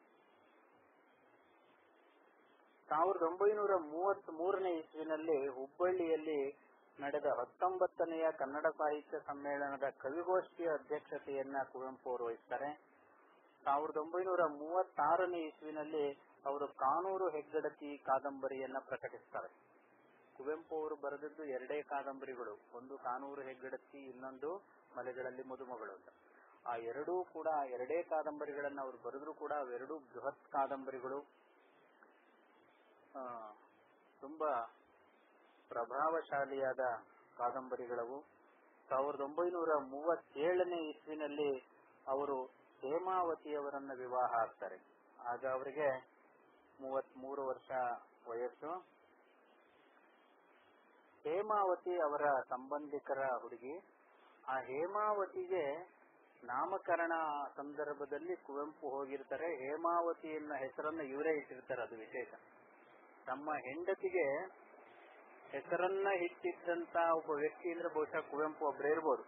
ಸಾವಿರದ ಒಂಬೈನೂರ ಮೂವತ್ತ್ ಮೂರನೇ ಇಸ್ವಿನಲ್ಲಿ ಹುಬ್ಬಳ್ಳಿಯಲ್ಲಿ ನಡೆದ ಹತ್ತೊಂಬತ್ತನೆಯ ಕನ್ನಡ ಸಾಹಿತ್ಯ ಸಮ್ಮೇಳನದ ಕವಿಗೋಷ್ಠಿಯ ಅಧ್ಯಕ್ಷತೆಯನ್ನ ಕುವೆಂಪು ಅವರು ವಹಿಸ್ತಾರೆ ಸಾವಿರದ ಒಂಬೈನೂರ ಮೂವತ್ತಾರನೇ ಇಸ್ವಿನಲ್ಲಿ ಅವರು ಕಾನೂರು ಹೆಗ್ಗಡತಿ ಕಾದಂಬರಿಯನ್ನ ಪ್ರಕಟಿಸ್ತಾರೆ ಕುವೆಂಪು ಅವರು ಬರೆದದ್ದು ಎರಡೇ ಕಾದಂಬರಿಗಳು ಒಂದು ಕಾನೂರು ಹೆಗ್ಗಡತಿ ಇನ್ನೊಂದು ಮಲೆಗಳಲ್ಲಿ ಮದುಮಗಳು ಅಂತ ಆ ಎರಡೂ ಕೂಡ ಎರಡೇ ಕಾದಂಬರಿಗಳನ್ನ ಅವರು ಬರೆದ್ರು ಕೂಡ ಅವೆರಡೂ ಬೃಹತ್ ಕಾದಂಬರಿಗಳು ತುಂಬಾ ಪ್ರಭಾವಶಾಲಿಯಾದ ಕಾದಂಬರಿಗಳವು ಸಾವಿರದ ಒಂಬೈನೂರ ಮೂವತ್ತೇಳನೇ ಇಸ್ವಿನಲ್ಲಿ ಅವರು ಹೇಮಾವತಿಯವರನ್ನ ವಿವಾಹ ಆಗ್ತಾರೆ ಆಗ ಅವರಿಗೆ ಮೂವತ್ತ್ ಮೂರು ವರ್ಷ ವಯಸ್ಸು ಹೇಮಾವತಿ ಅವರ ಸಂಬಂಧಿಕರ ಹುಡುಗಿ ಆ ಹೇಮಾವತಿಗೆ ನಾಮಕರಣ ಸಂದರ್ಭದಲ್ಲಿ ಕುವೆಂಪು ಹೋಗಿರ್ತಾರೆ ಹೇಮಾವತಿ ಎನ್ನ ಹೆಸರನ್ನ ಇವರೇ ಇಟ್ಟಿರ್ತಾರೆ ಅದು ವಿಶೇಷ ತಮ್ಮ ಹೆಂಡತಿಗೆ ಹೆಸರನ್ನ ಇಟ್ಟಿದ್ದಂತ ಒಬ್ಬ ವ್ಯಕ್ತಿ ಅಂದ್ರೆ ಬಹುಶಃ ಕುವೆಂಪು ಒಬ್ಬರೇ ಇರ್ಬೋದು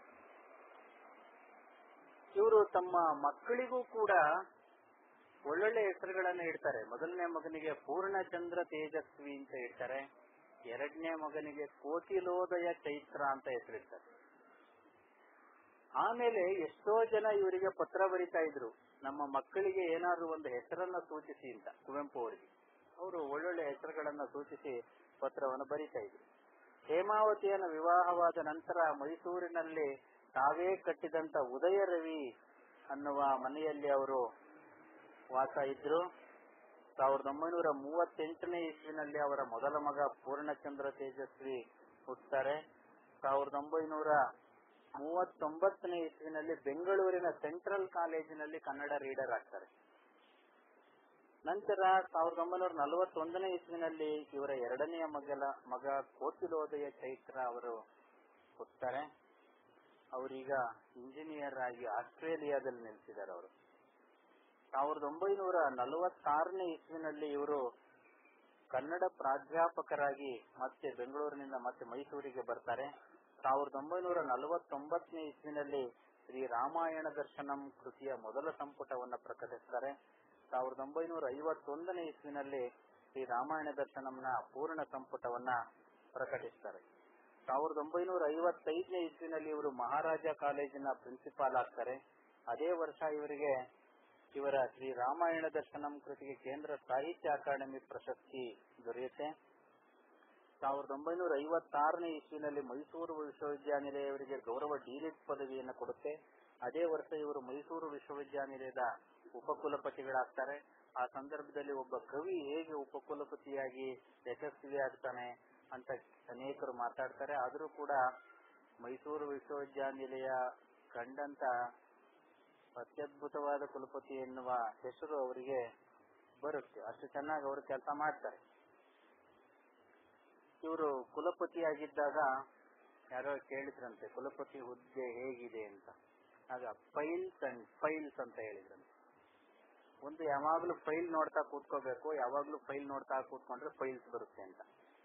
ಇವರು ತಮ್ಮ ಮಕ್ಕಳಿಗೂ ಕೂಡ ಒಳ್ಳೊಳ್ಳೆ ಹೆಸರುಗಳನ್ನ ಇಡ್ತಾರೆ ಮೊದಲನೇ ಮಗನಿಗೆ ಪೂರ್ಣಚಂದ್ರ ತೇಜಸ್ವಿ ಅಂತ ಇಡ್ತಾರೆ ಎರಡನೇ ಮಗನಿಗೆ ಕೋಟಿಲೋದಯ ಚೈತ್ರ ಅಂತ ಹೆಸರಿಡ್ತಾರೆ ಆಮೇಲೆ ಎಷ್ಟೋ ಜನ ಇವರಿಗೆ ಪತ್ರ ಬರಿತಾ ಇದ್ರು ನಮ್ಮ ಮಕ್ಕಳಿಗೆ ಏನಾದ್ರೂ ಒಂದು ಹೆಸರನ್ನ ಸೂಚಿಸಿ ಅಂತ ಕುವೆಂಪು ಅವರಿಗೆ ಅವರು ಒಳ್ಳೊಳ್ಳೆ ಹೆಸರುಗಳನ್ನ ಸೂಚಿಸಿ ಪತ್ರವನ್ನು ಬರಿತಾ ಇದ್ರು ಹೇಮಾವತಿಯನ್ನ ವಿವಾಹವಾದ ನಂತರ ಮೈಸೂರಿನಲ್ಲಿ ತಾವೇ ಕಟ್ಟಿದಂತ ಉದಯ ರವಿ ಅನ್ನುವ ಮನೆಯಲ್ಲಿ ಅವರು ವಾಸ ಇದ್ರು ಸಾವಿರದ ಒಂಬೈನೂರ ಮೂವತ್ತೆಂಟನೇ ಇಸ್ವಿನಲ್ಲಿ ಅವರ ಮೊದಲ ಮಗ ಪೂರ್ಣಚಂದ್ರ ತೇಜಸ್ವಿ ಹುಟ್ಟುತ್ತಾರೆ ಸಾವಿರದ ಒಂಬೈನೂರ ಮೂವತ್ತೊಂಬತ್ತನೇ ಇಸ್ವಿನಲ್ಲಿ ಬೆಂಗಳೂರಿನ ಸೆಂಟ್ರಲ್ ಕಾಲೇಜಿನಲ್ಲಿ ಕನ್ನಡ ರೀಡರ್ ಆಗ್ತಾರೆ ನಂತರ ಸಾವಿರದ ಒಂಬೈನೂರ ನಲವತ್ತೊಂದನೇ ಇಸ್ವಿನಲ್ಲಿ ಇವರ ಎರಡನೆಯ ಮಗಲ ಮಗ ಕೋಟಿಲೋದಯ ಚೈತ್ರ ಅವರು ಹುಟ್ಟುತ್ತಾರೆ ಅವರೀಗ ಇಂಜಿನಿಯರ್ ಆಗಿ ಆಸ್ಟ್ರೇಲಿಯಾದಲ್ಲಿ ನೆಲೆಸಿದ್ದಾರೆ ಅವರು ಸಾವಿರದ ಒಂಬೈನೂರ ನಲವತ್ತಾರನೇ ಇಸ್ವಿನಲ್ಲಿ ಇವರು ಕನ್ನಡ ಪ್ರಾಧ್ಯಾಪಕರಾಗಿ ಮತ್ತೆ ಬೆಂಗಳೂರಿನಿಂದ ಮತ್ತೆ ಮೈಸೂರಿಗೆ ಬರ್ತಾರೆ ಸಾವಿರದ ಒಂಬೈನೂರ ನಲವತ್ತೊಂಬತ್ತನೇ ಇಸ್ವಿನಲ್ಲಿ ಶ್ರೀ ರಾಮಾಯಣ ದರ್ಶನಂ ಕೃತಿಯ ಮೊದಲ ಸಂಪುಟವನ್ನು ಪ್ರಕಟಿಸ್ತಾರೆ ಸಾವಿರದ ಒಂಬೈನೂರ ಐವತ್ತೊಂದನೇ ಇಸ್ವಿನಲ್ಲಿ ಶ್ರೀ ರಾಮಾಯಣ ದರ್ಶನಂನ ಪೂರ್ಣ ಸಂಪುಟವನ್ನ ಪ್ರಕಟಿಸ್ತಾರೆ ಸಾವಿರದ ಒಂಬೈನೂರ ಐವತ್ತೈದನೇ ಇಸ್ವಿನಲ್ಲಿ ಇವರು ಮಹಾರಾಜ ಕಾಲೇಜಿನ ಪ್ರಿನ್ಸಿಪಾಲ್ ಆಗ್ತಾರೆ ಅದೇ ವರ್ಷ ಇವರಿಗೆ ಇವರ ಶ್ರೀ ರಾಮಾಯಣ ದರ್ಶನಂ ಕೃತಿಗೆ ಕೇಂದ್ರ ಸಾಹಿತ್ಯ ಅಕಾಡೆಮಿ ಪ್ರಶಸ್ತಿ ದೊರೆಯುತ್ತೆ ಸಾವಿರದ ಒಂಬೈನೂರ ಐವತ್ತಾರನೇ ಇಸ್ವಿನಲ್ಲಿ ಮೈಸೂರು ವಿಶ್ವವಿದ್ಯಾನಿಲಯ ಇವರಿಗೆ ಗೌರವ ಡಿಲಿಟ್ ಪದವಿಯನ್ನು ಕೊಡುತ್ತೆ ಅದೇ ವರ್ಷ ಇವರು ಮೈಸೂರು ವಿಶ್ವವಿದ್ಯಾನಿಲಯದ ಉಪಕುಲಪತಿಗಳಾಗ್ತಾರೆ ಆ ಸಂದರ್ಭದಲ್ಲಿ ಒಬ್ಬ ಕವಿ ಹೇಗೆ ಉಪಕುಲಪತಿಯಾಗಿ ಯಶಸ್ವಿ ಆಗ್ತಾನೆ ಅಂತ ಅನೇಕರು ಮಾತಾಡ್ತಾರೆ ಆದರೂ ಕೂಡ ಮೈಸೂರು ವಿಶ್ವವಿದ್ಯಾನಿಲಯ ಕಂಡಂತ ಅತ್ಯದ್ಭುತವಾದ ಕುಲಪತಿ ಎನ್ನುವ ಹೆಸರು ಅವರಿಗೆ ಬರುತ್ತೆ ಅಷ್ಟು ಚೆನ್ನಾಗಿ ಅವರು ಕೆಲಸ ಮಾಡ್ತಾರೆ ಇವರು ಕುಲಪತಿಯಾಗಿದ್ದಾಗ ಯಾರೋ ಕೇಳಿದ್ರಂತೆ ಕುಲಪತಿ ಹುದ್ದೆ ಹೇಗಿದೆ ಅಂತ ಆಗ ಫೈಲ್ಸ್ ಅಂಡ್ ಫೈಲ್ಸ್ ಅಂತ ಹೇಳಿದ್ರಂತೆ ಒಂದು ಯಾವಾಗ್ಲೂ ಫೈಲ್ ನೋಡ್ತಾ ಕೂತ್ಕೋಬೇಕು ಯಾವಾಗ್ಲೂ ಫೈಲ್ ನೋಡ್ತಾ ಕೂತ್ಕೊಂಡ್ರೆ ಫೈಲ್ಸ್ ಬರುತ್ತೆ ಅಂತ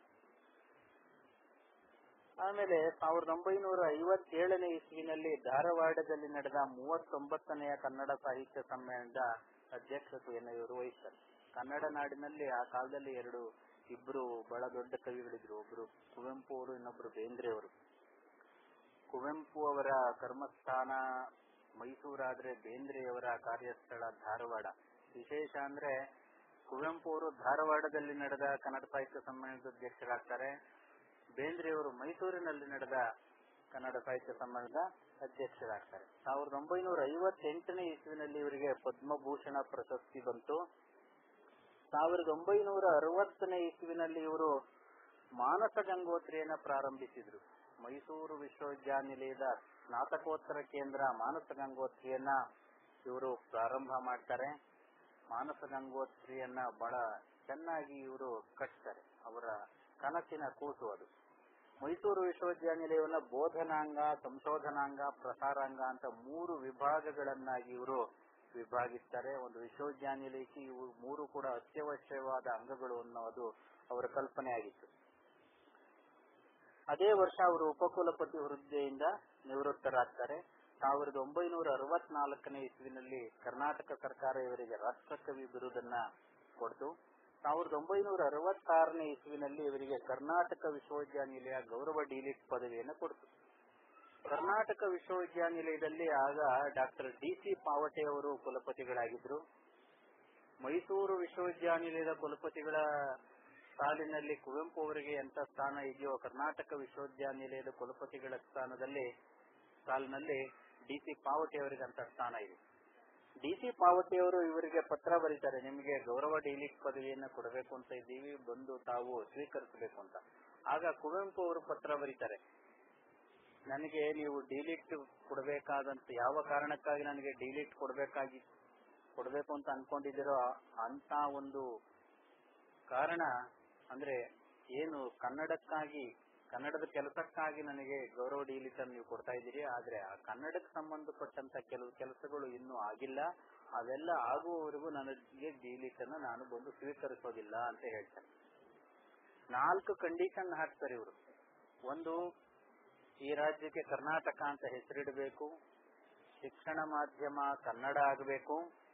ಆಮೇಲೆ ಸಾವಿರದ ಒಂಬೈನೂರ ಐವತ್ತೇಳನೇ ಇಸ್ವಿನಲ್ಲಿ ಧಾರವಾಡದಲ್ಲಿ ನಡೆದ ಮೂವತ್ತೊಂಬತ್ತನೆಯ ಕನ್ನಡ ಸಾಹಿತ್ಯ ಸಮ್ಮೇಳನದ ಅಧ್ಯಕ್ಷತೆಯನ್ನು ಇವರು ವಹಿಸ್ತಾರೆ ಕನ್ನಡ ನಾಡಿನಲ್ಲಿ ಆ ಕಾಲದಲ್ಲಿ ಎರಡು ಇಬ್ರು ಬಹಳ ದೊಡ್ಡ ಕವಿಗಳಿದ್ರು ಒಬ್ರು ಕುವೆಂಪು ಅವರು ಇನ್ನೊಬ್ರು ಬೇಂದ್ರೆ ಅವರು ಕುವೆಂಪು ಅವರ ಕರ್ಮಸ್ಥಾನ ಮೈಸೂರಾದ್ರೆ ಬೇಂದ್ರೆಯವರ ಕಾರ್ಯಸ್ಥಳ ಧಾರವಾಡ ವಿಶೇಷ ಅಂದ್ರೆ ಕುವೆಂಪು ಅವರು ಧಾರವಾಡದಲ್ಲಿ ನಡೆದ ಕನ್ನಡ ಸಾಹಿತ್ಯ ಸಮ್ಮೇಳನದ ಅಧ್ಯಕ್ಷರಾಗ್ತಾರೆ ಬೇಂದ್ರೆಯವರು ಮೈಸೂರಿನಲ್ಲಿ ನಡೆದ ಕನ್ನಡ ಸಾಹಿತ್ಯ ಸಮ್ಮೇಳನದ ಅಧ್ಯಕ್ಷರಾಗ್ತಾರೆ ಸಾವಿರದ ಒಂಬೈನೂರ ಐವತ್ತೆಂಟನೇ ಇಸ್ವಿನಲ್ಲಿ ಇವರಿಗೆ ಪದ್ಮಭೂಷಣ ಪ್ರಶಸ್ತಿ ಬಂತು ಸಾವಿರದ ಒಂಬೈನೂರ ಅರವತ್ತನೇ ಇಸ್ವಿನಲ್ಲಿ ಇವರು ಮಾನಸ ಗಂಗೋತ್ರಿಯನ್ನ ಪ್ರಾರಂಭಿಸಿದ್ರು ಮೈಸೂರು ವಿಶ್ವವಿದ್ಯಾನಿಲಯದ ಸ್ನಾತಕೋತ್ತರ ಕೇಂದ್ರ ಮಾನಸ ಗಂಗೋತ್ರಿಯನ್ನ ಇವರು ಪ್ರಾರಂಭ ಮಾಡ್ತಾರೆ ಮಾನಸ ಗಂಗೋತ್ರಿಯನ್ನ ಬಹಳ ಚೆನ್ನಾಗಿ ಇವರು ಕಟ್ತಾರೆ ಅವರ ಕನಸಿನ ಕೂಸು ಅದು ಮೈಸೂರು ವಿಶ್ವವಿದ್ಯಾನಿಲಯವನ್ನ ಬೋಧನಾಂಗ ಸಂಶೋಧನಾಂಗ ಪ್ರಸಾರಾಂಗ ಅಂತ ಮೂರು ವಿಭಾಗಗಳನ್ನಾಗಿ ಇವರು ವಿಭಾಗಿಸ್ತಾರೆ ಒಂದು ವಿಶ್ವವಿದ್ಯಾನಿಲಯಕ್ಕೆ ಇವು ಮೂರು ಕೂಡ ಅತ್ಯವಶ್ಯವಾದ ಅಂಗಗಳು ಅನ್ನೋದು ಅವರ ಕಲ್ಪನೆ ಆಗಿತ್ತು ಅದೇ ವರ್ಷ ಅವರು ಉಪಕುಲಪತಿ ಹುದ್ದೆಯಿಂದ ನಿವೃತ್ತರಾಗ್ತಾರೆ ಸಾವಿರದ ಒಂಬೈನೂರ ಅರವತ್ನಾಲ್ಕನೇ ಇಸ್ವಿನಲ್ಲಿ ಕರ್ನಾಟಕ ಸರ್ಕಾರ ಇವರಿಗೆ ರಾಷ್ಟ್ರಕವಿ ಬಿರುದನ್ನ ಕೊಡ್ತು ಸಾವಿರದ ಒಂಬೈನೂರ ಅರವತ್ತಾರನೇ ಇಸ್ವಿನಲ್ಲಿ ಇವರಿಗೆ ಕರ್ನಾಟಕ ವಿಶ್ವವಿದ್ಯಾನಿಲಯ ಗೌರವ ಡಿಲಿಟ್ ಪದವಿಯನ್ನು ಕೊಡ್ತು ಕರ್ನಾಟಕ ವಿಶ್ವವಿದ್ಯಾನಿಲಯದಲ್ಲಿ ಆಗ ಡಾಕ್ಟರ್ ಡಿ ಸಿ ಪಾವಟೆ ಅವರು ಕುಲಪತಿಗಳಾಗಿದ್ರು ಮೈಸೂರು ವಿಶ್ವವಿದ್ಯಾನಿಲಯದ ಕುಲಪತಿಗಳ ಸಾಲಿನಲ್ಲಿ ಕುವೆಂಪು ಅವರಿಗೆ ಎಂತ ಸ್ಥಾನ ಇದೆಯೋ ಕರ್ನಾಟಕ ವಿಶ್ವವಿದ್ಯಾನಿಲಯದ ಕುಲಪತಿಗಳ ಸ್ಥಾನದಲ್ಲಿ ಸಾಲಿನಲ್ಲಿ ಡಿ ಸಿ ಪಾವಟೆ ಅವರಿಗೆ ಅಂತ ಸ್ಥಾನ ಇದೆ ಡಿ ಸಿ ಪಾವತಿ ಅವರು ಇವರಿಗೆ ಪತ್ರ ಬರೀತಾರೆ ನಿಮಗೆ ಗೌರವ ಡಿಲಿಟ್ ಪದವಿಯನ್ನ ಕೊಡಬೇಕು ಅಂತ ಇದ್ದೀವಿ ಬಂದು ತಾವು ಸ್ವೀಕರಿಸಬೇಕು ಅಂತ ಆಗ ಕುವೆಂಪು ಅವರು ಪತ್ರ ಬರೀತಾರೆ ನನಗೆ ನೀವು ಡಿಲಿಟ್ ಕೊಡಬೇಕಾದಂತ ಯಾವ ಕಾರಣಕ್ಕಾಗಿ ನನಗೆ ಡಿಲಿಟ್ ಕೊಡಬೇಕಾಗಿ ಕೊಡಬೇಕು ಅಂತ ಅನ್ಕೊಂಡಿದ್ದೀರೋ ಅಂತ ಒಂದು ಕಾರಣ ಅಂದ್ರೆ ಏನು ಕನ್ನಡಕ್ಕಾಗಿ ಕನ್ನಡದ ಕೆಲಸಕ್ಕಾಗಿ ನನಗೆ ಗೌರವ ಡಿಲಿಟ್ ಅನ್ನು ನೀವು ಕೊಡ್ತಾ ಇದ್ದೀರಿ ಆದ್ರೆ ಆ ಕನ್ನಡಕ್ಕೆ ಸಂಬಂಧಪಟ್ಟಂತ ಕೆಲವು ಕೆಲಸಗಳು ಇನ್ನೂ ಆಗಿಲ್ಲ ಅವೆಲ್ಲ ಆಗುವವರೆಗೂ ನನಗೆ ಡಿಲಿಟ್ ಅನ್ನ ನಾನು ಬಂದು ಸ್ವೀಕರಿಸೋದಿಲ್ಲ ಅಂತ ಹೇಳ್ತಾರೆ ನಾಲ್ಕು ಕಂಡೀಷನ್ ಹಾಕ್ತಾರೆ ಇವರು ಒಂದು ಈ ರಾಜ್ಯಕ್ಕೆ ಕರ್ನಾಟಕ ಅಂತ ಹೆಸರಿಡಬೇಕು ಶಿಕ್ಷಣ ಮಾಧ್ಯಮ ಕನ್ನಡ ಆಗಬೇಕು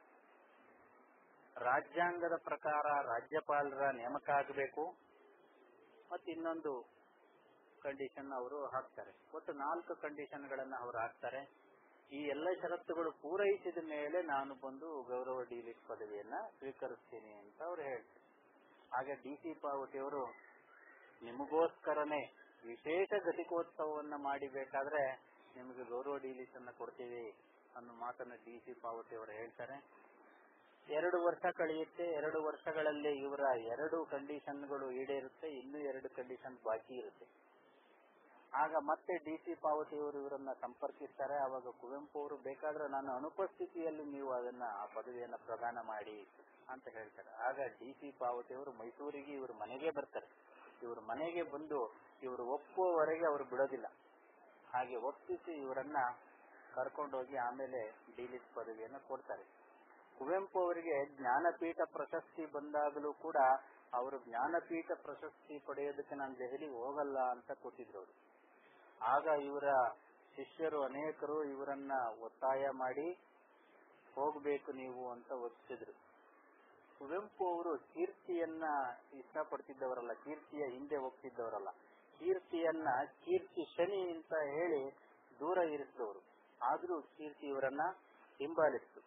ರಾಜ್ಯಾಂಗದ ಪ್ರಕಾರ ರಾಜ್ಯಪಾಲರ ನೇಮಕ ಆಗಬೇಕು ಮತ್ತು ಇನ್ನೊಂದು ಕಂಡೀಷನ್ ಅವರು ಹಾಕ್ತಾರೆ ಒಟ್ಟು ನಾಲ್ಕು ಕಂಡೀಷನ್ ಗಳನ್ನ ಅವರು ಹಾಕ್ತಾರೆ ಈ ಎಲ್ಲ ಷರತ್ತುಗಳು ಪೂರೈಸಿದ ಮೇಲೆ ನಾನು ಬಂದು ಗೌರವ ಡಿಲಿಟ್ ಪದವಿಯನ್ನ ಸ್ವೀಕರಿಸ್ತೀನಿ ಅಂತ ಅವ್ರು ಹೇಳ್ತಾರೆ ಹಾಗೆ ಡಿ ಸಿ ಪಾವತಿ ಅವರು ನಿಮಗೋಸ್ಕರನೇ ವಿಶೇಷ ಘಟಿಕೋತ್ಸವವನ್ನ ಮಾಡಿಬೇಕಾದ್ರೆ ನಿಮಗೆ ಗೌರವ ಡಿಲಿಟ್ ಅನ್ನ ಕೊಡ್ತೀವಿ ಅನ್ನೋ ಮಾತನ್ನ ಡಿ ಸಿ ಪಾವತಿ ಅವರು ಹೇಳ್ತಾರೆ ಎರಡು ವರ್ಷ ಕಳೆಯುತ್ತೆ ಎರಡು ವರ್ಷಗಳಲ್ಲಿ ಇವರ ಎರಡು ಕಂಡೀಷನ್ಗಳು ಈಡೇರುತ್ತೆ ಇನ್ನೂ ಎರಡು ಕಂಡೀಷನ್ ಬಾಕಿ ಇರುತ್ತೆ ಆಗ ಮತ್ತೆ ಡಿ ಸಿ ಪಾವತಿಯವರು ಇವರನ್ನ ಸಂಪರ್ಕಿಸ್ತಾರೆ ಅವಾಗ ಕುವೆಂಪು ಅವರು ಬೇಕಾದ್ರೆ ನನ್ನ ಅನುಪಸ್ಥಿತಿಯಲ್ಲಿ ನೀವು ಅದನ್ನ ಆ ಪದವಿಯನ್ನ ಪ್ರದಾನ ಮಾಡಿ ಅಂತ ಹೇಳ್ತಾರೆ ಆಗ ಡಿ ಸಿ ಪಾವತಿಯವರು ಮೈಸೂರಿಗೆ ಇವ್ರ ಮನೆಗೆ ಬರ್ತಾರೆ ಇವ್ರ ಮನೆಗೆ ಬಂದು ಇವರು ಒಪ್ಪುವವರೆಗೆ ಅವರು ಬಿಡೋದಿಲ್ಲ ಹಾಗೆ ಒಪ್ಪಿಸಿ ಇವರನ್ನ ಕರ್ಕೊಂಡೋಗಿ ಆಮೇಲೆ ಡಿಲಿಟ್ ಪದವಿಯನ್ನ ಕೊಡ್ತಾರೆ ಕುವೆಂಪು ಅವರಿಗೆ ಜ್ಞಾನಪೀಠ ಪ್ರಶಸ್ತಿ ಬಂದಾಗಲೂ ಕೂಡ ಅವರು ಜ್ಞಾನಪೀಠ ಪ್ರಶಸ್ತಿ ಪಡೆಯೋದಕ್ಕೆ ನಾನು ದೆಹಲಿಗೆ ಹೋಗಲ್ಲ ಅಂತ ಕೊಟ್ಟಿದ್ರು ಅವರು ಆಗ ಇವರ ಶಿಷ್ಯರು ಅನೇಕರು ಇವರನ್ನ ಒತ್ತಾಯ ಮಾಡಿ ಹೋಗ್ಬೇಕು ನೀವು ಅಂತ ಒತ್ತಿದ್ರು ಕುವೆಂಪು ಅವರು ಕೀರ್ತಿಯನ್ನ ಇಷ್ಟಪಡ್ತಿದ್ದವರಲ್ಲ ಕೀರ್ತಿಯ ಹಿಂದೆ ಹೋಗ್ತಿದ್ದವರಲ್ಲ ಕೀರ್ತಿಯನ್ನ ಕೀರ್ತಿ ಶನಿ ಅಂತ ಹೇಳಿ ದೂರ ಇರಿಸಿದವರು ಆದ್ರೂ ಕೀರ್ತಿ ಇವರನ್ನ ಹಿಂಬಾಲಿಸಿತು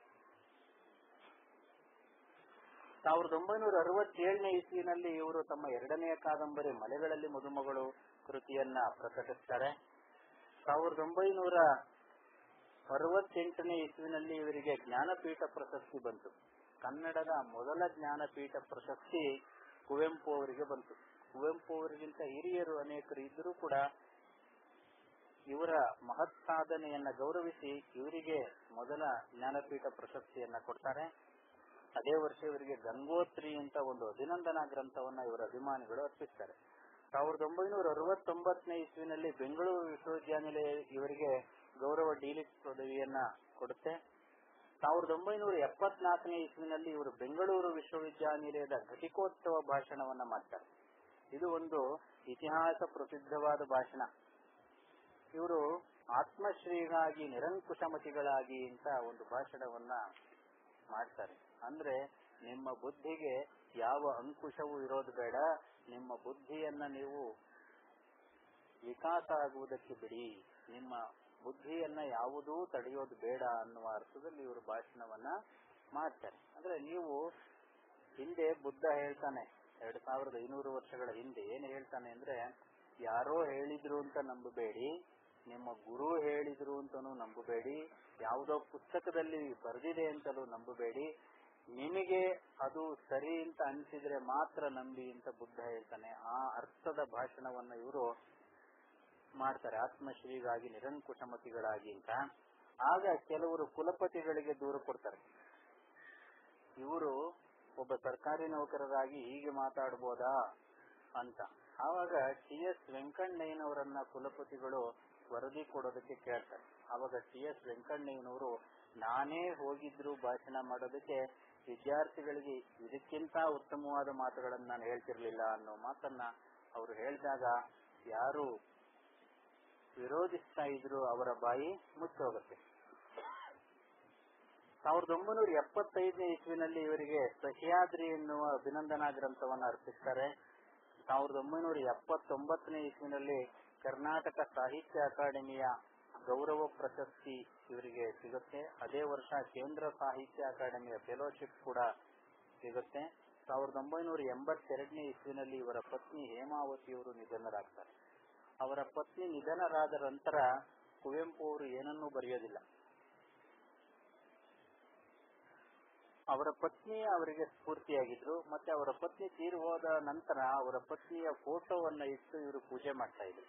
ಸಾವಿರದ ಒಂಬೈನೂರ ಅರವತ್ತೇಳನೇ ಇಸ್ವಿನಲ್ಲಿ ಇವರು ತಮ್ಮ ಎರಡನೆಯ ಕಾದಂಬರಿ ಮಲೆಗಳಲ್ಲಿ ಮದುಮಗಳು ಕೃತಿಯನ್ನ ಪ್ರಕಟಿಸ್ತಾರೆ ಸಾವಿರದ ಒಂಬೈನೂರ ಅರವತ್ತೆಂಟನೇ ಇಸ್ವಿನಲ್ಲಿ ಇವರಿಗೆ ಜ್ಞಾನಪೀಠ ಪ್ರಶಸ್ತಿ ಬಂತು ಕನ್ನಡದ ಮೊದಲ ಜ್ಞಾನಪೀಠ ಪ್ರಶಸ್ತಿ ಕುವೆಂಪು ಅವರಿಗೆ ಬಂತು ಕುವೆಂಪು ಅವರಿಗಿಂತ ಹಿರಿಯರು ಅನೇಕರು ಇದ್ದರೂ ಕೂಡ ಇವರ ಮಹತ್ ಸಾಧನೆಯನ್ನ ಗೌರವಿಸಿ ಇವರಿಗೆ ಮೊದಲ ಜ್ಞಾನಪೀಠ ಪ್ರಶಸ್ತಿಯನ್ನ ಕೊಡ್ತಾರೆ ಅದೇ ವರ್ಷ ಇವರಿಗೆ ಗಂಗೋತ್ರಿ ಅಂತ ಒಂದು ಅಭಿನಂದನಾ ಗ್ರಂಥವನ್ನ ಇವರ ಅಭಿಮಾನಿಗಳು ಅರ್ಪಿಸ್ತಾರೆ ಸಾವಿರದ ಒಂಬೈನೂರ ಅರವತ್ತೊಂಬತ್ತನೇ ಇಸ್ವಿನಲ್ಲಿ ಬೆಂಗಳೂರು ವಿಶ್ವವಿದ್ಯಾನಿಲಯ ಇವರಿಗೆ ಗೌರವ ಡಿಲಿಟ್ ಪದವಿಯನ್ನ ಕೊಡುತ್ತೆ ಸಾವಿರದ ಒಂಬೈನೂರ ಎಪ್ಪತ್ನಾಲ್ಕನೇ ಇಸ್ವಿನಲ್ಲಿ ಇವರು ಬೆಂಗಳೂರು ವಿಶ್ವವಿದ್ಯಾನಿಲಯದ ಘಟಿಕೋತ್ಸವ ಭಾಷಣವನ್ನ ಮಾಡ್ತಾರೆ ಇದು ಒಂದು ಇತಿಹಾಸ ಪ್ರಸಿದ್ಧವಾದ ಭಾಷಣ ಇವರು ಆತ್ಮಶ್ರೀಗಾಗಿ ನಿರಂಕುಶಮತಿಗಳಾಗಿ ಅಂತ ಒಂದು ಭಾಷಣವನ್ನ ಮಾಡ್ತಾರೆ ಅಂದ್ರೆ ನಿಮ್ಮ ಬುದ್ಧಿಗೆ ಯಾವ ಅಂಕುಶವೂ ಇರೋದು ಬೇಡ ನಿಮ್ಮ ಬುದ್ಧಿಯನ್ನ ನೀವು ವಿಕಾಸ ಆಗುವುದಕ್ಕೆ ಬಿಡಿ ನಿಮ್ಮ ಬುದ್ಧಿಯನ್ನ ಯಾವುದೂ ತಡೆಯೋದು ಬೇಡ ಅನ್ನುವ ಅರ್ಥದಲ್ಲಿ ಇವರು ಭಾಷಣವನ್ನ ಮಾಡ್ತಾರೆ ಅಂದ್ರೆ ನೀವು ಹಿಂದೆ ಬುದ್ಧ ಹೇಳ್ತಾನೆ ಎರಡ್ ಸಾವಿರದ ಐನೂರು ವರ್ಷಗಳ ಹಿಂದೆ ಏನ್ ಹೇಳ್ತಾನೆ ಅಂದ್ರೆ ಯಾರೋ ಹೇಳಿದ್ರು ಅಂತ ನಂಬಬೇಡಿ ನಿಮ್ಮ ಗುರು ಹೇಳಿದ್ರು ಅಂತಾನೂ ನಂಬಬೇಡಿ ಯಾವುದೋ ಪುಸ್ತಕದಲ್ಲಿ ಬರೆದಿದೆ ಅಂತಲೂ ನಂಬಬೇಡಿ ನಿಮಗೆ ಅದು ಸರಿ ಅಂತ ಅನಿಸಿದ್ರೆ ಮಾತ್ರ ನಂಬಿ ಅಂತ ಬುದ್ಧ ಹೇಳ್ತಾನೆ ಆ ಅರ್ಥದ ಭಾಷಣವನ್ನ ಇವರು ಮಾಡ್ತಾರೆ ಆತ್ಮಶ್ರೀಗಾಗಿ ನಿರಂಕುಶಮತಿಗಳಾಗಿ ಅಂತ ಆಗ ಕೆಲವರು ಕುಲಪತಿಗಳಿಗೆ ದೂರ ಕೊಡ್ತಾರೆ ಇವರು ಒಬ್ಬ ಸರ್ಕಾರಿ ನೌಕರರಾಗಿ ಹೀಗೆ ಮಾತಾಡ್ಬೋದಾ ಅಂತ ಆವಾಗ ಟಿ ಎಸ್ ವೆಂಕಣ್ಣಯ್ಯನವರನ್ನ ಕುಲಪತಿಗಳು ವರದಿ ಕೊಡೋದಕ್ಕೆ ಕೇಳ್ತಾರೆ ಆವಾಗ ಟಿ ಎಸ್ ವೆಂಕಣ್ಣಯ್ಯನವರು ನಾನೇ ಹೋಗಿದ್ರು ಭಾಷಣ ಮಾಡೋದಕ್ಕೆ ವಿದ್ಯಾರ್ಥಿಗಳಿಗೆ ಇದಕ್ಕಿಂತ ಉತ್ತಮವಾದ ಮಾತುಗಳನ್ನ ನಾನು ಹೇಳ್ತಿರ್ಲಿಲ್ಲ ಅನ್ನೋ ಮಾತನ್ನ ಅವರು ಹೇಳಿದಾಗ ಯಾರು ವಿರೋಧಿಸ್ತಾ ಇದ್ರು ಅವರ ಬಾಯಿ ಮುಚ್ಚೋಗುತ್ತೆ ಸಾವಿರದ ಒಂಬೈನೂರ ಎಪ್ಪತ್ತೈದನೇ ಇಸ್ವಿನಲ್ಲಿ ಇವರಿಗೆ ಸಹ್ಯಾದ್ರಿ ಎನ್ನುವ ಅಭಿನಂದನಾ ಗ್ರಂಥವನ್ನು ಅರ್ಪಿಸ್ತಾರೆ ಸಾವಿರದ ಒಂಬೈನೂರ ಎಪ್ಪತ್ತೊಂಬತ್ತನೇ ಇಸ್ವಿನಲ್ಲಿ ಕರ್ನಾಟಕ ಸಾಹಿತ್ಯ ಅಕಾಡೆಮಿಯ ಗೌರವ ಪ್ರಶಸ್ತಿ ಇವರಿಗೆ ಸಿಗುತ್ತೆ ಅದೇ ವರ್ಷ ಕೇಂದ್ರ ಸಾಹಿತ್ಯ ಅಕಾಡೆಮಿಯ ಫೆಲೋಶಿಪ್ ಕೂಡ ಸಿಗುತ್ತೆ ಸಾವಿರದ ಒಂಬೈನೂರ ಎಂಬತ್ತೆರಡನೇ ಇಸ್ವಿನಲ್ಲಿ ಇವರ ಪತ್ನಿ ಹೇಮಾವತಿಯವರು ನಿಧನರಾಗ್ತಾರೆ ಅವರ ಪತ್ನಿ ನಿಧನರಾದ ನಂತರ ಕುವೆಂಪು ಅವರು ಏನನ್ನೂ ಬರೆಯೋದಿಲ್ಲ ಅವರ ಪತ್ನಿ ಅವರಿಗೆ ಸ್ಫೂರ್ತಿಯಾಗಿದ್ರು ಮತ್ತೆ ಅವರ ಪತ್ನಿ ತೀರಿ ಹೋದ ನಂತರ ಅವರ ಪತ್ನಿಯ ಫೋಟೋವನ್ನ ಇಟ್ಟು ಇವರು ಪೂಜೆ ಮಾಡ್ತಾ ಇದ್ರು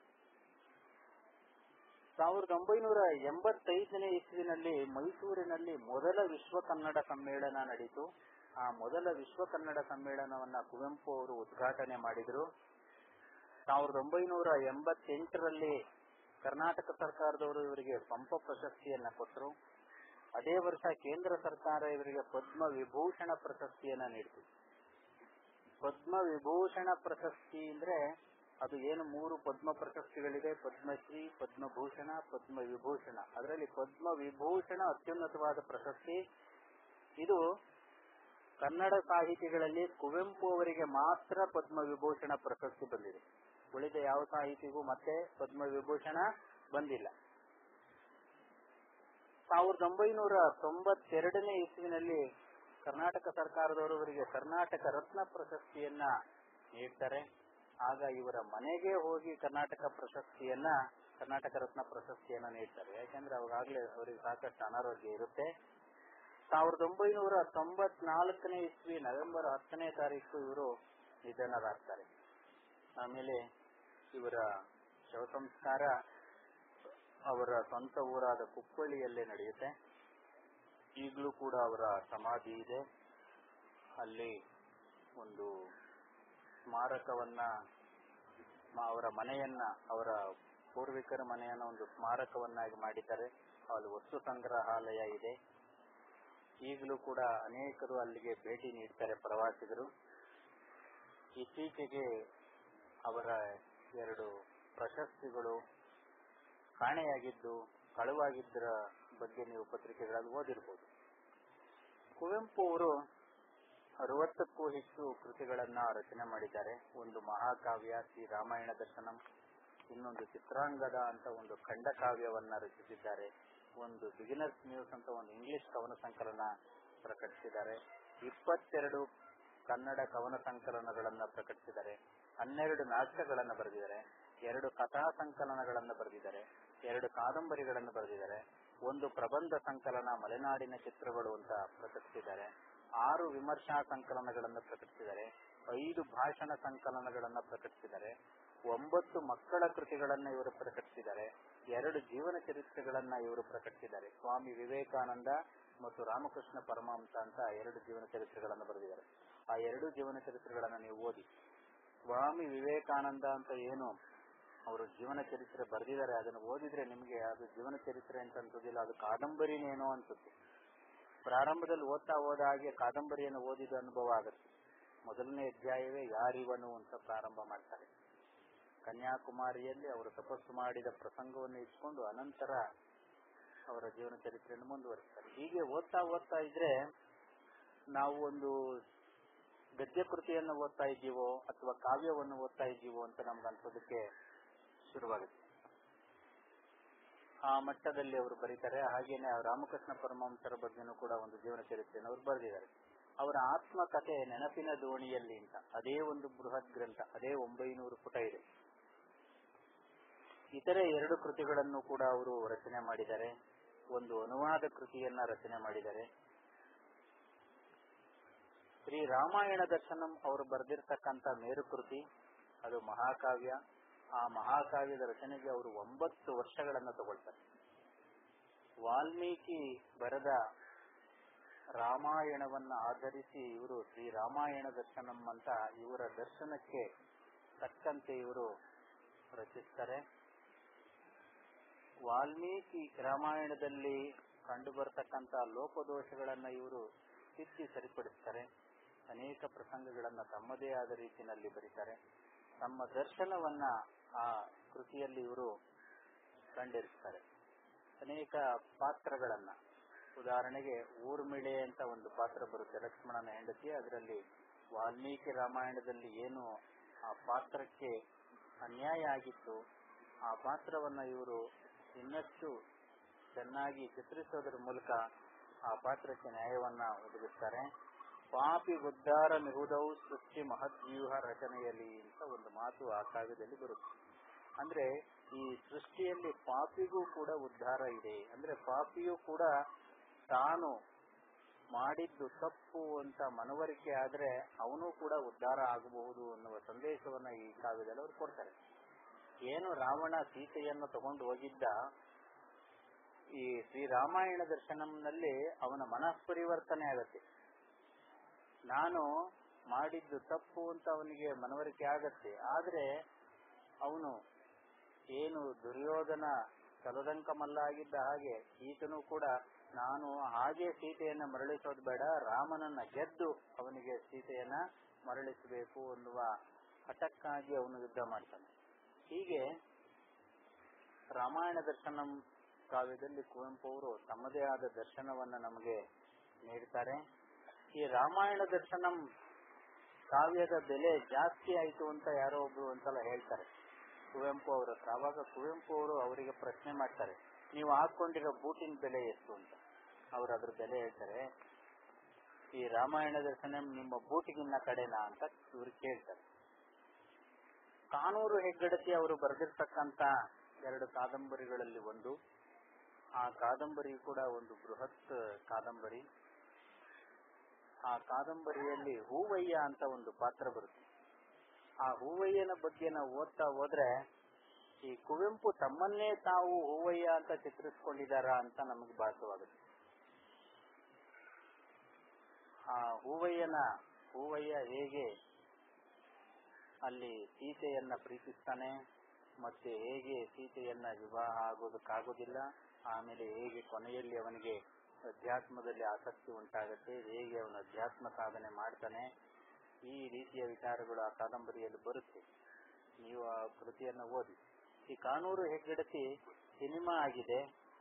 ಸಾವಿರದ ಒಂಬೈನೂರ ಎಂಬತ್ತೈದನೇ ಇಸ್ವಿನಲ್ಲಿ ಮೈಸೂರಿನಲ್ಲಿ ಮೊದಲ ವಿಶ್ವ ಕನ್ನಡ ಸಮ್ಮೇಳನ ನಡೀತು ಆ ಮೊದಲ ವಿಶ್ವ ಕನ್ನಡ ಸಮ್ಮೇಳನವನ್ನ ಕುವೆಂಪು ಅವರು ಉದ್ಘಾಟನೆ ಮಾಡಿದ್ರು ಸಾವಿರದ ಒಂಬೈನೂರ ಎಂಬತ್ತೆಂಟರಲ್ಲಿ ಕರ್ನಾಟಕ ಸರ್ಕಾರದವರು ಇವರಿಗೆ ಪಂಪ ಪ್ರಶಸ್ತಿಯನ್ನ ಕೊಟ್ಟರು ಅದೇ ವರ್ಷ ಕೇಂದ್ರ ಸರ್ಕಾರ ಇವರಿಗೆ ಪದ್ಮ ವಿಭೂಷಣ ಪ್ರಶಸ್ತಿಯನ್ನ ನೀಡಿತು ಪದ್ಮ ವಿಭೂಷಣ ಪ್ರಶಸ್ತಿ ಅಂದ್ರೆ ಅದು ಏನು ಮೂರು ಪದ್ಮ ಪ್ರಶಸ್ತಿಗಳಿದೆ ಪದ್ಮಶ್ರೀ ಪದ್ಮಭೂಷಣ ಪದ್ಮ ವಿಭೂಷಣ ಅದರಲ್ಲಿ ಪದ್ಮ ವಿಭೂಷಣ ಅತ್ಯುನ್ನತವಾದ ಪ್ರಶಸ್ತಿ ಇದು ಕನ್ನಡ ಸಾಹಿತಿಗಳಲ್ಲಿ ಕುವೆಂಪು ಅವರಿಗೆ ಮಾತ್ರ ಪದ್ಮ ವಿಭೂಷಣ ಪ್ರಶಸ್ತಿ ಬಂದಿದೆ ಉಳಿದ ಯಾವ ಸಾಹಿತಿಗೂ ಮತ್ತೆ ಪದ್ಮ ವಿಭೂಷಣ ಬಂದಿಲ್ಲ ಸಾವಿರದ ಒಂಬೈನೂರ ತೊಂಬತ್ತೆರಡನೇ ಇಸ್ವಿನಲ್ಲಿ ಕರ್ನಾಟಕ ಸರ್ಕಾರದವರು ಇವರಿಗೆ ಕರ್ನಾಟಕ ರತ್ನ ಪ್ರಶಸ್ತಿಯನ್ನ ನೀಡ್ತಾರೆ ಆಗ ಇವರ ಮನೆಗೆ ಹೋಗಿ ಕರ್ನಾಟಕ ಪ್ರಶಸ್ತಿಯನ್ನ ಕರ್ನಾಟಕ ರತ್ನ ಪ್ರಶಸ್ತಿಯನ್ನ ನೀಡ್ತಾರೆ ಯಾಕೆಂದ್ರೆ ಅವಾಗಲೇ ಅವರಿಗೆ ಸಾಕಷ್ಟು ಅನಾರೋಗ್ಯ ಇರುತ್ತೆ ಸಾವಿರದ ಒಂಬೈನೂರ ತೊಂಬತ್ನಾಲ್ಕನೇ ಇಸ್ವಿ ನವೆಂಬರ್ ಹತ್ತನೇ ತಾರೀಕು ಇವರು ನಿಧನರಾಗ್ತಾರೆ ಆಮೇಲೆ ಇವರ ಶವ ಸಂಸ್ಕಾರ ಅವರ ಸ್ವಂತ ಊರಾದ ಕುಪ್ಪಳ್ಳಿಯಲ್ಲೇ ನಡೆಯುತ್ತೆ ಈಗಲೂ ಕೂಡ ಅವರ ಸಮಾಧಿ ಇದೆ ಅಲ್ಲಿ ಒಂದು ಸ್ಮಾರಕವನ್ನ ಮ- ಅವರ ಮನೆಯನ್ನ ಅವರ ಪೂರ್ವಿಕರ ಮನೆಯನ್ನ ಒಂದು ಸ್ಮಾರಕವನ್ನಾಗಿ ಮಾಡಿದ್ದಾರೆ ಅಲ್ಲಿ ವಸ್ತು ಸಂಗ್ರಹಾಲಯ ಇದೆ ಈಗಲೂ ಕೂಡ ಅನೇಕರು ಅಲ್ಲಿಗೆ ಭೇಟಿ ನೀಡ್ತಾರೆ ಪ್ರವಾಸಿಗರು ಇತ್ತೀಚೆಗೆ ಅವರ ಎರಡು ಪ್ರಶಸ್ತಿಗಳು ಕಾಣೆಯಾಗಿದ್ದು ಕಳುವಾಗಿದ್ದರ ಬಗ್ಗೆ ನೀವು ಪತ್ರಿಕೆಗಳಲ್ಲಿ ಓದಿರ್ಬೋದು ಕುವೆಂಪು ಅವರು ಅರವತ್ತಕ್ಕೂ ಹೆಚ್ಚು ಕೃತಿಗಳನ್ನ ರಚನೆ ಮಾಡಿದ್ದಾರೆ ಒಂದು ಮಹಾಕಾವ್ಯ ಶ್ರೀ ರಾಮಾಯಣ ದರ್ಶನಂ ಇನ್ನೊಂದು ಚಿತ್ರಾಂಗದ ಅಂತ ಒಂದು ಖಂಡಕಾವ್ಯವನ್ನ ರಚಿಸಿದ್ದಾರೆ ಒಂದು ಬಿಗಿನರ್ಸ್ ನ್ಯೂಸ್ ಅಂತ ಒಂದು ಇಂಗ್ಲಿಷ್ ಕವನ ಸಂಕಲನ ಪ್ರಕಟಿಸಿದ್ದಾರೆ ಇಪ್ಪತ್ತೆರಡು ಕನ್ನಡ ಕವನ ಸಂಕಲನಗಳನ್ನ ಪ್ರಕಟಿಸಿದ್ದಾರೆ ಹನ್ನೆರಡು ನಾಟಕಗಳನ್ನ ಬರೆದಿದ್ದಾರೆ ಎರಡು ಕಥಾ ಸಂಕಲನಗಳನ್ನ ಬರೆದಿದ್ದಾರೆ ಎರಡು ಕಾದಂಬರಿಗಳನ್ನು ಬರೆದಿದ್ದಾರೆ ಒಂದು ಪ್ರಬಂಧ ಸಂಕಲನ ಮಲೆನಾಡಿನ ಚಿತ್ರಗಳು ಅಂತ ಪ್ರಕಟಿಸಿದ್ದಾರೆ ಆರು ವಿಮರ್ಶಾ ಸಂಕಲನಗಳನ್ನು ಪ್ರಕಟಿಸಿದ್ದಾರೆ ಐದು ಭಾಷಣ ಸಂಕಲನಗಳನ್ನ ಪ್ರಕಟಿಸಿದ್ದಾರೆ ಒಂಬತ್ತು ಮಕ್ಕಳ ಕೃತಿಗಳನ್ನ ಇವರು ಪ್ರಕಟಿಸಿದ್ದಾರೆ ಎರಡು ಜೀವನ ಚರಿತ್ರೆಗಳನ್ನ ಇವರು ಪ್ರಕಟಿಸಿದ್ದಾರೆ ಸ್ವಾಮಿ ವಿವೇಕಾನಂದ ಮತ್ತು ರಾಮಕೃಷ್ಣ ಪರಮಹಂಸ ಅಂತ ಎರಡು ಜೀವನ ಚರಿತ್ರೆಗಳನ್ನು ಬರೆದಿದ್ದಾರೆ ಆ ಎರಡು ಜೀವನ ಚರಿತ್ರೆಗಳನ್ನ ನೀವು ಓದಿ ಸ್ವಾಮಿ ವಿವೇಕಾನಂದ ಅಂತ ಏನು ಅವರು ಜೀವನ ಚರಿತ್ರೆ ಬರೆದಿದ್ದಾರೆ ಅದನ್ನು ಓದಿದ್ರೆ ನಿಮಗೆ ಅದು ಜೀವನ ಚರಿತ್ರೆ ಅಂತ ಅನ್ಸೋದಿಲ್ಲ ಅದು ಕಾದಂಬರಿನೇನೋ ಅನ್ಸುತ್ತೆ ಪ್ರಾರಂಭದಲ್ಲಿ ಓದ್ತಾ ಹೋದ ಹಾಗೆ ಕಾದಂಬರಿಯನ್ನು ಓದಿದ ಅನುಭವ ಆಗುತ್ತೆ ಮೊದಲನೇ ಅಧ್ಯಾಯವೇ ಯಾರಿವನು ಅಂತ ಪ್ರಾರಂಭ ಮಾಡ್ತಾರೆ ಕನ್ಯಾಕುಮಾರಿಯಲ್ಲಿ ಅವರು ತಪಸ್ಸು ಮಾಡಿದ ಪ್ರಸಂಗವನ್ನು ಇಟ್ಕೊಂಡು ಅನಂತರ ಅವರ ಜೀವನ ಚರಿತ್ರೆಯನ್ನು ಮುಂದುವರಿಸ್ತಾರೆ ಹೀಗೆ ಓದ್ತಾ ಓದ್ತಾ ಇದ್ರೆ ನಾವು ಒಂದು ಗದ್ಯ ಕೃತಿಯನ್ನು ಓದ್ತಾ ಇದ್ದೀವೋ ಅಥವಾ ಕಾವ್ಯವನ್ನು ಓದ್ತಾ ಇದ್ದೀವೋ ಅಂತ ನಮ್ಗೆ ಅನ್ಸೋದಕ್ಕೆ ಶುರುವಾಗುತ್ತೆ ಆ ಮಟ್ಟದಲ್ಲಿ ಅವರು ಬರೀತಾರೆ ಹಾಗೇನೆ ರಾಮಕೃಷ್ಣ ಪರಮಹಂಸರ ಬಗ್ಗೆನೂ ಕೂಡ ಒಂದು ಜೀವನ ಚರಿತ್ರೆಯನ್ನು ಅವರು ಬರೆದಿದ್ದಾರೆ ಅವರ ಆತ್ಮಕಥೆ ನೆನಪಿನ ದೋಣಿಯಲ್ಲಿ ಅಂತ ಅದೇ ಒಂದು ಬೃಹತ್ ಗ್ರಂಥ ಅದೇ ಒಂಬೈನೂರು ಪುಟ ಇದೆ ಇತರೆ ಎರಡು ಕೃತಿಗಳನ್ನು ಕೂಡ ಅವರು ರಚನೆ ಮಾಡಿದ್ದಾರೆ ಒಂದು ಅನುವಾದ ಕೃತಿಯನ್ನ ರಚನೆ ಮಾಡಿದ್ದಾರೆ ಶ್ರೀ ರಾಮಾಯಣ ದರ್ಶನಂ ಅವರು ಬರೆದಿರ್ತಕ್ಕಂಥ ಮೇರುಕೃತಿ ಅದು ಮಹಾಕಾವ್ಯ ಆ ಮಹಾಕಾವ್ಯದ ರಚನೆಗೆ ಅವರು ಒಂಬತ್ತು ವರ್ಷಗಳನ್ನ ತಗೊಳ್ತಾರೆ ವಾಲ್ಮೀಕಿ ಬರೆದ ರಾಮಾಯಣವನ್ನ ಆಧರಿಸಿ ಇವರು ಶ್ರೀ ರಾಮಾಯಣ ದರ್ಶನಂ ಅಂತ ಇವರ ದರ್ಶನಕ್ಕೆ ತಕ್ಕಂತೆ ಇವರು ರಚಿಸ್ತಾರೆ ವಾಲ್ಮೀಕಿ ರಾಮಾಯಣದಲ್ಲಿ ಕಂಡು ಬರತಕ್ಕಂತ ಲೋಪದೋಷಗಳನ್ನ ಇವರು ತಿದ್ದಿ ಸರಿಪಡಿಸ್ತಾರೆ ಅನೇಕ ಪ್ರಸಂಗಗಳನ್ನ ತಮ್ಮದೇ ಆದ ರೀತಿಯಲ್ಲಿ ಬರೀತಾರೆ ತಮ್ಮ ದರ್ಶನವನ್ನ ಆ ಕೃತಿಯಲ್ಲಿ ಇವರು ಕಂಡಿರ್ತಾರೆ ಅನೇಕ ಪಾತ್ರಗಳನ್ನ ಉದಾಹರಣೆಗೆ ಊರ್ಮಿಳೆ ಅಂತ ಒಂದು ಪಾತ್ರ ಬರುತ್ತೆ ಲಕ್ಷ್ಮಣನ ಹೆಂಡತಿ ಅದರಲ್ಲಿ ವಾಲ್ಮೀಕಿ ರಾಮಾಯಣದಲ್ಲಿ ಏನು ಆ ಪಾತ್ರಕ್ಕೆ ಅನ್ಯಾಯ ಆಗಿತ್ತು ಆ ಪಾತ್ರವನ್ನ ಇವರು ಇನ್ನಷ್ಟು ಚೆನ್ನಾಗಿ ಚಿತ್ರಿಸೋದ್ರ ಮೂಲಕ ಆ ಪಾತ್ರಕ್ಕೆ ನ್ಯಾಯವನ್ನ ಒದಗಿಸ್ತಾರೆ ಪಾಪಿ ಉದ್ಧಾರ ಮಿಹುದೌ ಸೃಷ್ಟಿ ಮಹದ್ವ್ಯೂಹ ರಚನೆಯಲ್ಲಿ ಅಂತ ಒಂದು ಮಾತು ಆ ಕಾವ್ಯದಲ್ಲಿ ಬರುತ್ತೆ ಅಂದ್ರೆ ಈ ಸೃಷ್ಟಿಯಲ್ಲಿ ಪಾಪಿಗೂ ಕೂಡ ಉದ್ಧಾರ ಇದೆ ಅಂದ್ರೆ ಪಾಪಿಯೂ ಕೂಡ ತಾನು ಮಾಡಿದ್ದು ತಪ್ಪು ಅಂತ ಮನವರಿಕೆ ಆದ್ರೆ ಅವನು ಕೂಡ ಉದ್ಧಾರ ಆಗಬಹುದು ಅನ್ನುವ ಸಂದೇಶವನ್ನ ಈ ಕಾವ್ಯದಲ್ಲಿ ಅವರು ಕೊಡ್ತಾರೆ ಏನು ರಾವಣ ಸೀತೆಯನ್ನು ತಗೊಂಡು ಹೋಗಿದ್ದ ಈ ಶ್ರೀರಾಮಾಯಣ ದರ್ಶನಂನಲ್ಲಿ ಅವನ ಮನಃಪರಿವರ್ತನೆ ಆಗತ್ತೆ ನಾನು ಮಾಡಿದ್ದು ತಪ್ಪು ಅಂತ ಅವನಿಗೆ ಮನವರಿಕೆ ಆಗತ್ತೆ ಆದ್ರೆ ಅವನು ಏನು ದುರ್ಯೋಧನ ಕಲದಂಕ ಮಲ್ಲ ಆಗಿದ್ದ ಹಾಗೆ ಈತನು ಕೂಡ ನಾನು ಹಾಗೆ ಸೀತೆಯನ್ನ ಮರಳಿಸೋದು ಬೇಡ ರಾಮನನ್ನ ಗೆದ್ದು ಅವನಿಗೆ ಸೀತೆಯನ್ನ ಮರಳಿಸಬೇಕು ಅನ್ನುವ ಹಠಕ್ಕಾಗಿ ಅವನು ಯುದ್ಧ ಮಾಡ್ತಾನೆ ಹೀಗೆ ರಾಮಾಯಣ ದರ್ಶನಂ ಕಾವ್ಯದಲ್ಲಿ ಕುವೆಂಪು ಅವರು ತಮ್ಮದೇ ಆದ ದರ್ಶನವನ್ನ ನಮಗೆ ನೀಡ್ತಾರೆ ಈ ರಾಮಾಯಣ ದರ್ಶನಂ ಕಾವ್ಯದ ಬೆಲೆ ಜಾಸ್ತಿ ಆಯಿತು ಅಂತ ಯಾರೋ ಒಬ್ರು ಒಂದ್ಸಲ ಹೇಳ್ತಾರೆ ಕುವೆಂಪು ಅವರ ಹತ್ರ ಅವಾಗ ಕುವೆಂಪು ಅವರು ಅವರಿಗೆ ಪ್ರಶ್ನೆ ಮಾಡ್ತಾರೆ ನೀವು ಹಾಕೊಂಡಿರೋ ಬೂಟಿನ ಬೆಲೆ ಎಷ್ಟು ಅಂತ ಅವ್ರು ಅದ್ರ ಬೆಲೆ ಹೇಳ್ತಾರೆ ಈ ರಾಮಾಯಣ ದರ್ಶನ ನಿಮ್ಮ ಬೂಟಿಗಿನ್ನ ಕಡೆನಾ ಅಂತ ಇವ್ರು ಕೇಳ್ತಾರೆ ಕಾನೂರು ಹೆಗ್ಗಡತಿ ಅವರು ಬರೆದಿರ್ತಕ್ಕಂತ ಎರಡು ಕಾದಂಬರಿಗಳಲ್ಲಿ ಒಂದು ಆ ಕಾದಂಬರಿ ಕೂಡ ಒಂದು ಬೃಹತ್ ಕಾದಂಬರಿ ಆ ಕಾದಂಬರಿಯಲ್ಲಿ ಹೂವಯ್ಯ ಅಂತ ಒಂದು ಪಾತ್ರ ಬರುತ್ತೆ ಆ ಹೂವಯ್ಯನ ಬಗ್ಗೆ ನಾವು ಓದ್ತಾ ಹೋದ್ರೆ ಈ ಕುವೆಂಪು ತಮ್ಮನ್ನೇ ತಾವು ಹೂವಯ್ಯ ಅಂತ ಚಿತ್ರಿಸ್ಕೊಂಡಿದಾರ ಅಂತ ನಮಗೆ ಭಾಸವಾಗುತ್ತೆ ಆ ಹೂವಯ್ಯನ ಹೂವಯ್ಯ ಹೇಗೆ ಅಲ್ಲಿ ಸೀತೆಯನ್ನ ಪ್ರೀತಿಸ್ತಾನೆ ಮತ್ತೆ ಹೇಗೆ ಸೀತೆಯನ್ನ ವಿವಾಹ ಆಗೋದಕ್ಕಾಗೋದಿಲ್ಲ ಆಮೇಲೆ ಹೇಗೆ ಕೊನೆಯಲ್ಲಿ ಅವನಿಗೆ ಅಧ್ಯಾತ್ಮದಲ್ಲಿ ಆಸಕ್ತಿ ಉಂಟಾಗುತ್ತೆ ಹೇಗೆ ಅವನು ಅಧ್ಯಾತ್ಮ ಸಾಧನೆ ಮಾಡ್ತಾನೆ ಈ ರೀತಿಯ ವಿಚಾರಗಳು ಆ ಕಾದಂಬರಿಯಲ್ಲಿ ಬರುತ್ತೆ ನೀವು ಆ ಕೃತಿಯನ್ನ ಓದಿ ಈ ಕಾನೂರು ಹೆಗ್ಗಡತಿ ಸಿನಿಮಾ ಆಗಿದೆ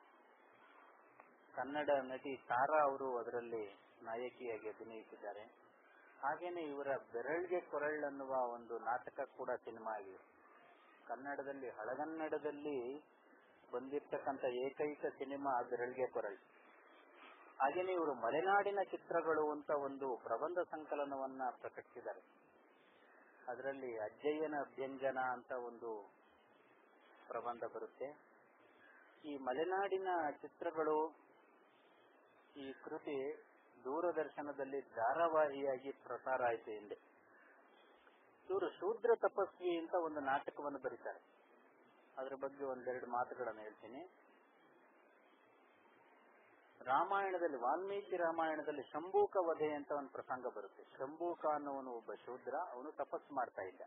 ಕನ್ನಡ ನಟಿ ತಾರಾ ಅವರು ಅದರಲ್ಲಿ ನಾಯಕಿಯಾಗಿ ಅಭಿನಯಿಸಿದ್ದಾರೆ ಹಾಗೇನೆ ಇವರ ಬೆರಳ್ಗೆ ಕೊರಳ್ ಅನ್ನುವ ಒಂದು ನಾಟಕ ಕೂಡ ಸಿನಿಮಾ ಆಗಿದೆ ಕನ್ನಡದಲ್ಲಿ ಹಳಗನ್ನಡದಲ್ಲಿ ಬಂದಿರ್ತಕ್ಕಂಥ ಏಕೈಕ ಸಿನಿಮಾ ಬೆರಳ್ಗೆ ಕೊರಳ್ ಹಾಗೇನೆ ಇವರು ಮಲೆನಾಡಿನ ಚಿತ್ರಗಳು ಅಂತ ಒಂದು ಪ್ರಬಂಧ ಸಂಕಲನವನ್ನ ಪ್ರಕಟಿಸಿದ್ದಾರೆ ಅದರಲ್ಲಿ ಅಜ್ಜಯ್ಯನ ಅಭ್ಯಂಜನ ಅಂತ ಒಂದು ಪ್ರಬಂಧ ಬರುತ್ತೆ ಈ ಮಲೆನಾಡಿನ ಚಿತ್ರಗಳು ಈ ಕೃತಿ ದೂರದರ್ಶನದಲ್ಲಿ ಧಾರಾವಾಹಿಯಾಗಿ ಪ್ರಸಾರ ಆಯಿತು ಹಿಂದೆ ಇವರು ಶೂದ್ರ ತಪಸ್ವಿ ಅಂತ ಒಂದು ನಾಟಕವನ್ನು ಬರೀತಾರೆ ಅದ್ರ ಬಗ್ಗೆ ಒಂದೆರಡು ಮಾತುಗಳನ್ನು ಹೇಳ್ತೀನಿ ರಾಮಾಯಣದಲ್ಲಿ ವಾಲ್ಮೀಕಿ ರಾಮಾಯಣದಲ್ಲಿ ಶಂಭೂಕ ವಧೆ ಅಂತ ಒಂದು ಪ್ರಸಂಗ ಬರುತ್ತೆ ಶಂಭೂಕ ಅನ್ನೋವನು ಒಬ್ಬ ಶೂದ್ರ ಅವನು ತಪಸ್ಸು ಮಾಡ್ತಾ ಇದ್ದ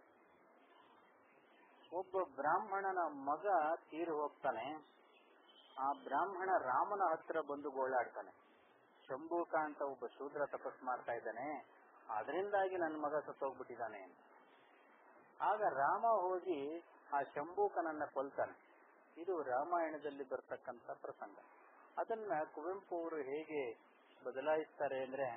ಒಬ್ಬ ಬ್ರಾಹ್ಮಣನ ಮಗ ತೀರು ಹೋಗ್ತಾನೆ ಆ ಬ್ರಾಹ್ಮಣ ರಾಮನ ಹತ್ರ ಬಂದು ಗೋಳಾಡ್ತಾನೆ ಶಂಭೂಕ ಅಂತ ಒಬ್ಬ ಶೂದ್ರ ತಪಸ್ ಮಾಡ್ತಾ ಇದ್ದಾನೆ ಅದರಿಂದಾಗಿ ನನ್ನ ಮಗ ಸತ್ತೋಗ್ಬಿಟ್ಟಿದ್ದಾನೆ ಅಂತ ಆಗ ರಾಮ ಹೋಗಿ ಆ ಶಂಭೂಕನನ್ನ ಕೊಲ್ತಾನೆ ಇದು ರಾಮಾಯಣದಲ್ಲಿ ಬರ್ತಕ್ಕಂಥ ಪ್ರಸಂಗ ಅದನ್ನ ಕುವೆಂಪು ಅವರು ಹೇಗೆ ಬದಲಾಯಿಸ್ತಾರೆ ಅಂದ್ರೆ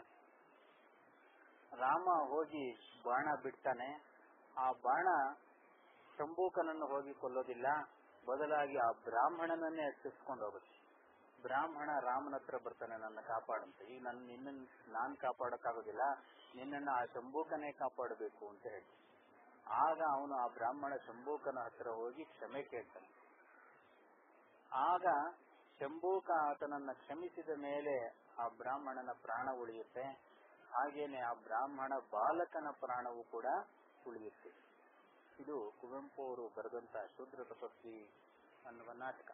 ರಾಮ ಹೋಗಿ ಬಾಣ ಬಿಡ್ತಾನೆ ಆ ಬಾಣ ಶಂಭೂಕನನ್ನು ಹೋಗಿ ಕೊಲ್ಲೋದಿಲ್ಲ ಬದಲಾಗಿ ಆ ಬ್ರಾಹ್ಮಣನನ್ನೇ ಹಚ್ಚಿಸ್ಕೊಂಡು ಹೋಗುತ್ತೆ ಬ್ರಾಹ್ಮಣ ರಾಮನ ಹತ್ರ ಬರ್ತಾನೆ ನನ್ನ ಕಾಪಾಡಂತ ಈಗ ನನ್ನ ನಿನ್ನ ನಾನ್ ಕಾಪಾಡಕ್ಕಾಗೋದಿಲ್ಲ ನಿನ್ನನ್ನ ಆ ಶಂಭೂಕನೇ ಕಾಪಾಡಬೇಕು ಅಂತ ಹೇಳಿ ಆಗ ಅವನು ಆ ಬ್ರಾಹ್ಮಣ ಶಂಭೂಕನ ಹತ್ರ ಹೋಗಿ ಕ್ಷಮೆ ಕೇಳ್ತಾನೆ ಆಗ ಶಂಭೂಕ ಆತನನ್ನ ಕ್ಷಮಿಸಿದ ಮೇಲೆ ಆ ಬ್ರಾಹ್ಮಣನ ಪ್ರಾಣ ಉಳಿಯುತ್ತೆ ಹಾಗೇನೆ ಆ ಬ್ರಾಹ್ಮಣ ಬಾಲಕನ ಪ್ರಾಣವು ಕೂಡ ಉಳಿಯುತ್ತೆ ಇದು ಕುವೆಂಪು ಅವರು ಬರೆದಂತ ಶೂದ್ರ ತಪಸ್ವಿ ಅನ್ನುವ ನಾಟಕ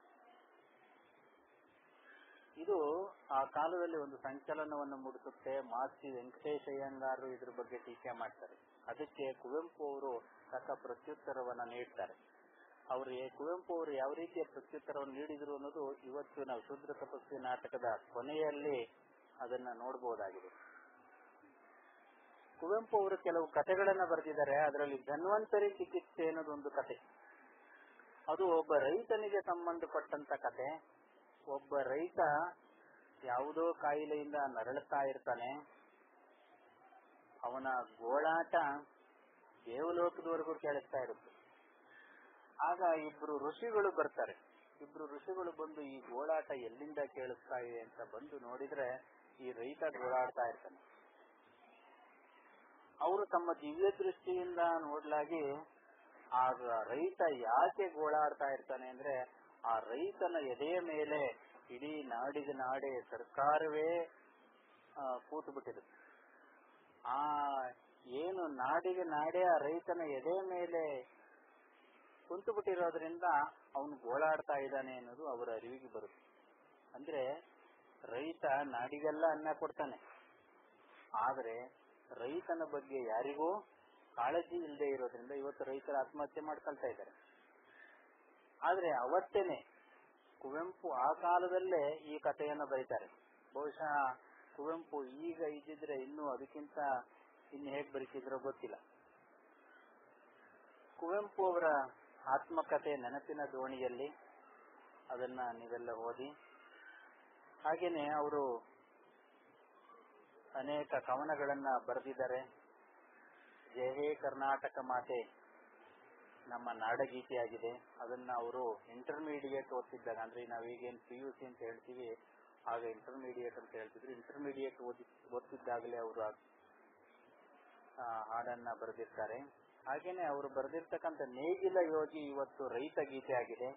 ಇದು ಆ ಕಾಲದಲ್ಲಿ ಒಂದು ಸಂಚಲನವನ್ನು ಮೂಡಿಸುತ್ತೆ ಮಾಸ್ತಿ ವೆಂಕಟೇಶ್ ಅಯ್ಯಂಗಾರರು ಇದ್ರ ಬಗ್ಗೆ ಟೀಕೆ ಮಾಡ್ತಾರೆ ಅದಕ್ಕೆ ಕುವೆಂಪು ಅವರು ತಕ್ಕ ಪ್ರತ್ಯುತ್ತರವನ್ನ ನೀಡ್ತಾರೆ ಅವರು ಕುವೆಂಪು ಅವರು ಯಾವ ರೀತಿಯ ಪ್ರತ್ಯುತ್ತರವನ್ನು ನೀಡಿದರು ಅನ್ನೋದು ಇವತ್ತು ನಾವು ಶೂದ್ರ ತಪಸ್ವಿ ನಾಟಕದ ಕೊನೆಯಲ್ಲಿ ಅದನ್ನ ನೋಡಬಹುದಾಗಿದೆ ಕುವೆಂಪು ಅವರು ಕೆಲವು ಕಥೆಗಳನ್ನ ಬರೆದಿದ್ದಾರೆ ಅದರಲ್ಲಿ ಧನ್ವಂತರಿ ಚಿಕಿತ್ಸೆ ಅನ್ನೋದು ಒಂದು ಕತೆ ಅದು ಒಬ್ಬ ರೈತನಿಗೆ ಸಂಬಂಧಪಟ್ಟಂತ ಕತೆ ಒಬ್ಬ ರೈತ ಯಾವುದೋ ಕಾಯಿಲೆಯಿಂದ ನರಳುತ್ತಾ ಇರ್ತಾನೆ ಅವನ ಗೋಳಾಟ ದೇವಲೋಕದವರೆಗೂ ಕೇಳಿಸ್ತಾ ಇರುತ್ತೆ ಆಗ ಇಬ್ರು ಋಷಿಗಳು ಬರ್ತಾರೆ ಇಬ್ರು ಋಷಿಗಳು ಬಂದು ಈ ಗೋಳಾಟ ಎಲ್ಲಿಂದ ಕೇಳಿಸ್ತಾ ಇದೆ ಅಂತ ಬಂದು ನೋಡಿದ್ರೆ ಈ ರೈತ ಗೋಳಾಡ್ತಾ ಇರ್ತಾನೆ ಅವರು ತಮ್ಮ ದಿವ್ಯ ದೃಷ್ಟಿಯಿಂದ ನೋಡ್ಲಾಗಿ ಆ ರೈತ ಯಾಕೆ ಗೋಳಾಡ್ತಾ ಇರ್ತಾನೆ ಅಂದ್ರೆ ಆ ರೈತನ ಎದೆಯ ಮೇಲೆ ಇಡೀ ನಾಡಿಗೆ ನಾಡೆ ಸರ್ಕಾರವೇ ಕೂತು ಬಿಟ್ಟಿರುತ್ತೆ ಆ ಏನು ನಾಡಿಗೆ ನಾಡೆ ಆ ರೈತನ ಎದೆ ಮೇಲೆ ಕುಂತು ಬಿಟ್ಟಿರೋದ್ರಿಂದ ಅವನು ಗೋಳಾಡ್ತಾ ಇದ್ದಾನೆ ಅನ್ನೋದು ಅವರ ಅರಿವಿಗೆ ಬರುತ್ತೆ ಅಂದ್ರೆ ರೈತ ನಾಡಿಗೆಲ್ಲ ಅನ್ನ ಕೊಡ್ತಾನೆ ಆದ್ರೆ ರೈತನ ಬಗ್ಗೆ ಯಾರಿಗೂ ಕಾಳಜಿ ಇಲ್ಲದೆ ಇರೋದ್ರಿಂದ ಇವತ್ತು ರೈತರ ಆತ್ಮಹತ್ಯೆ ಮಾಡ್ಕೊಳ್ತಾ ಇದ್ದಾರೆ ಆದ್ರೆ ಅವತ್ತೇನೆ ಕುವೆಂಪು ಆ ಕಾಲದಲ್ಲೇ ಈ ಕಥೆಯನ್ನ ಬರೀತಾರೆ ಬಹುಶಃ ಕುವೆಂಪು ಈಗ ಇದ್ದಿದ್ರೆ ಇನ್ನೂ ಅದಕ್ಕಿಂತ ಇನ್ನು ಹೇಗೆ ಬರೀತಿದ್ರೋ ಗೊತ್ತಿಲ್ಲ ಕುವೆಂಪು ಅವರ ಆತ್ಮಕಥೆ ನೆನಪಿನ ದೋಣಿಯಲ್ಲಿ ಅದನ್ನ ನೀವೆಲ್ಲ ಓದಿ ಹಾಗೇನೆ ಅವರು ಅನೇಕ ಕವನಗಳನ್ನ ಬರೆದಿದ್ದಾರೆ ಜಯ ಹೇ ಕರ್ನಾಟಕ ಮಾತೆ ನಮ್ಮ ನಾಡಗೀತೆಯಾಗಿದೆ ಅದನ್ನ ಅವರು ಇಂಟರ್ಮೀಡಿಯೇಟ್ ಓದ್ತಿದ್ದಾಗ ಅಂದ್ರೆ ನಾವೀಗೇನು ಪಿ ಯು ಸಿ ಅಂತ ಹೇಳ್ತೀವಿ ಆಗ ಇಂಟರ್ಮೀಡಿಯೇಟ್ ಅಂತ ಹೇಳ್ತಿದ್ರು ಇಂಟರ್ಮೀಡಿಯೇಟ್ ಓದಿ ಓದ್ತಿದ್ದಾಗಲೇ ಅವರು ಹಾಡನ್ನ ಬರೆದಿರ್ತಾರೆ ಹಾಗೇನೆ ಅವರು ಬರೆದಿರ್ತಕ್ಕಂಥ ನೇಗಿಲ ಯೋಗಿ ಇವತ್ತು ರೈತ ಗೀತೆ ಆಗಿದೆ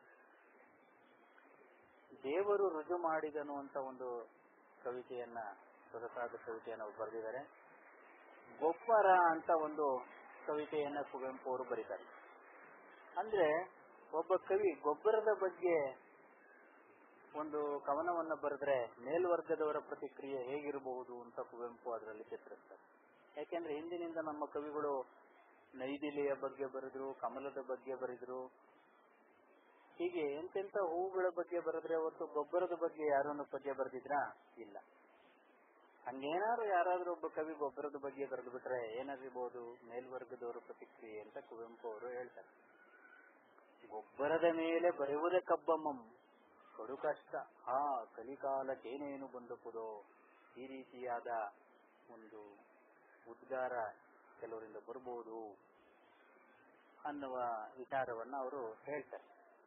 ದೇವರು ರುಜು ಮಾಡಿದನು ಅಂತ ಒಂದು ಕವಿತೆಯನ್ನ ಸೊಗಸಾದ ಕವಿತೆಯನ್ನು ಅವರು ಬರೆದಿದ್ದಾರೆ ಗೊಬ್ಬರ ಅಂತ ಒಂದು ಕವಿತೆಯನ್ನ ಕುವೆಂಪು ಅವರು ಬರೀತಾರೆ ಅಂದ್ರೆ ಒಬ್ಬ ಕವಿ ಗೊಬ್ಬರದ ಬಗ್ಗೆ ಒಂದು ಕವನವನ್ನ ಬರೆದ್ರೆ ಮೇಲ್ವರ್ಗದವರ ಪ್ರತಿಕ್ರಿಯೆ ಹೇಗಿರಬಹುದು ಅಂತ ಕುವೆಂಪು ಅದರಲ್ಲಿ ಚಿತ್ರಿಸ್ತಾರೆ ಯಾಕೆಂದ್ರೆ ಹಿಂದಿನಿಂದ ನಮ್ಮ ಕವಿಗಳು ನೈದಿಲೆಯ ಬಗ್ಗೆ ಬರೆದ್ರು ಕಮಲದ ಬಗ್ಗೆ ಬರೆದ್ರು ಹೀಗೆ ಎಂತೆಂತ ಹೂಗಳ ಬಗ್ಗೆ ಬರೆದ್ರೆ ಅವತ್ತು ಗೊಬ್ಬರದ ಬಗ್ಗೆ ಯಾರನ್ನು ಪದ್ಯ ಬರೆದಿದ್ರಾ ಇಲ್ಲ ಹಂಗೇನಾದ್ರು ಯಾರಾದ್ರೂ ಒಬ್ಬ ಕವಿ ಗೊಬ್ಬರದ ಬಗ್ಗೆ ಬರೆದು ಬಿಟ್ರೆ ಏನಾಗಿರ್ಬೋದು ಮೇಲ್ವರ್ಗದವರ ಪ್ರತಿಕ್ರಿಯೆ ಅಂತ ಕುವೆಂಪು ಅವರು ಹೇಳ್ತಾರೆ ಗೊಬ್ಬರದ ಮೇಲೆ ಬರೆಯುವುದೇ ಕಬ್ಬಮ್ಮಂ ಕಡು ಕಷ್ಟ ಆ ಕಲಿಕಾಲಕ್ಕೇನೇನು ಬಂದಪುದೋ ಈ ರೀತಿಯಾದ ಒಂದು ಉದ್ಗಾರ ಕೆಲವರಿಂದ ಬರಬಹುದು ಅನ್ನುವ ವಿಚಾರವನ್ನ ಅವರು ಹೇಳ್ತಾರೆ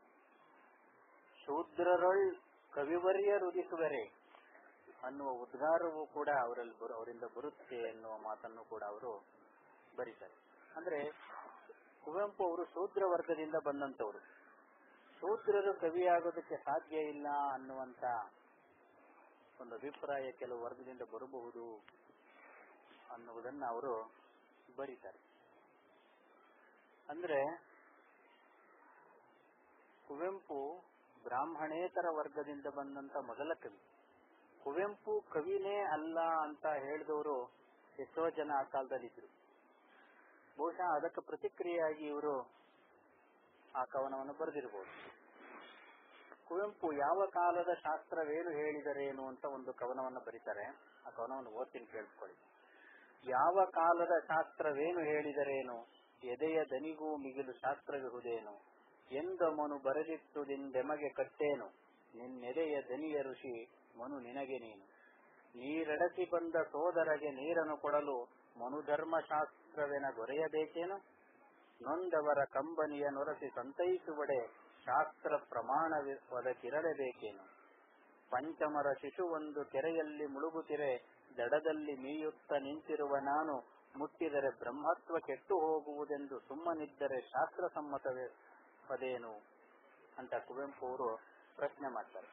ಶೂದ್ರರೊಳ್ ಕವಿವರ್ಯ ರುದಿಸುವರೆ ಅನ್ನುವ ಉದ್ಗಾರವೂ ಕೂಡ ಅವರಲ್ಲಿ ಅವರಿಂದ ಬರುತ್ತೆ ಎನ್ನುವ ಮಾತನ್ನು ಕೂಡ ಅವರು ಬರೀತಾರೆ ಅಂದ್ರೆ ಕುವೆಂಪು ಅವರು ಶೂದ್ರ ವರ್ಗದಿಂದ ಬಂದಂತವರು ಶೂದ್ರರು ಕವಿಯಾಗೋದಕ್ಕೆ ಸಾಧ್ಯ ಇಲ್ಲ ಅನ್ನುವಂತ ಒಂದು ಅಭಿಪ್ರಾಯ ಕೆಲವು ವರ್ಗದಿಂದ ಬರಬಹುದು ಅನ್ನುವುದನ್ನ ಅವರು ಬರೀತಾರೆ ಅಂದ್ರೆ ಕುವೆಂಪು ಬ್ರಾಹ್ಮಣೇತರ ವರ್ಗದಿಂದ ಬಂದಂತ ಮೊದಲ ಕವಿ ಕುವೆಂಪು ಕವಿನೇ ಅಲ್ಲ ಅಂತ ಹೇಳಿದವರು ಎಷ್ಟೋ ಜನ ಆ ಕಾಲದಲ್ಲಿ ಇದ್ರು ಬಹುಶಃ ಅದಕ್ಕೆ ಪ್ರತಿಕ್ರಿಯೆಯಾಗಿ ಇವರು ಆ ಕವನವನ್ನು ಬರೆದಿರಬಹುದು ಕುವೆಂಪು ಯಾವ ಕಾಲದ ಶಾಸ್ತ್ರವೇನು ಹೇಳಿದರೇನು ಅಂತ ಒಂದು ಕವನವನ್ನು ಬರೀತಾರೆ ಆ ಕವನವನ್ನು ಓದ್ತೀನಿ ಕೇಳಿಸ್ಕೊಳ್ಳಿ ಯಾವ ಕಾಲದ ಶಾಸ್ತ್ರವೇನು ಹೇಳಿದರೇನು ಎದೆಯ ದನಿಗೂ ಮಿಗಿಲು ಶಾಸ್ತ್ರವಿಹುದೇನು ಎಂದ ಮನು ಬರೆದಿಟ್ಟುದಿಂದೆಮಗೆ ಕಟ್ಟೇನು ನಿನ್ನೆದೆಯ ದನಿಯ ಋಷಿ ಮನು ನಿನಗೆ ನೀನು ನೀರಡಸಿ ಬಂದ ಸೋದರಗೆ ನೀರನ್ನು ಕೊಡಲು ಮನುಧರ್ಮ ಶಾಸ್ತ್ರವೆನ ಗೊರೆಯಬೇಕೇನು ನೊಂದವರ ಕಂಬನಿಯ ನೊರಸಿ ಸಂತೈಸುವಡೆ ಶಾಸ್ತ್ರ ಪ್ರಮಾಣವದಕ್ಕಿರಲೇಬೇಕೇನು ಪಂಚಮರ ಶಿಶುವೊಂದು ಕೆರೆಯಲ್ಲಿ ಮುಳುಗುತ್ತಿರೆ ದಡದಲ್ಲಿ ಮೀಯುತ್ತ ನಿಂತಿರುವ ನಾನು ಮುಟ್ಟಿದರೆ ಬ್ರಹ್ಮತ್ವ ಕೆಟ್ಟು ಹೋಗುವುದೆಂದು ಸುಮ್ಮನಿದ್ದರೆ ಶಾಸ್ತ್ರ ಸಮ್ಮತವೇ ಪದೇನು ಅಂತ ಕುವೆಂಪು ಅವರು ಪ್ರಶ್ನೆ ಮಾಡ್ತಾರೆ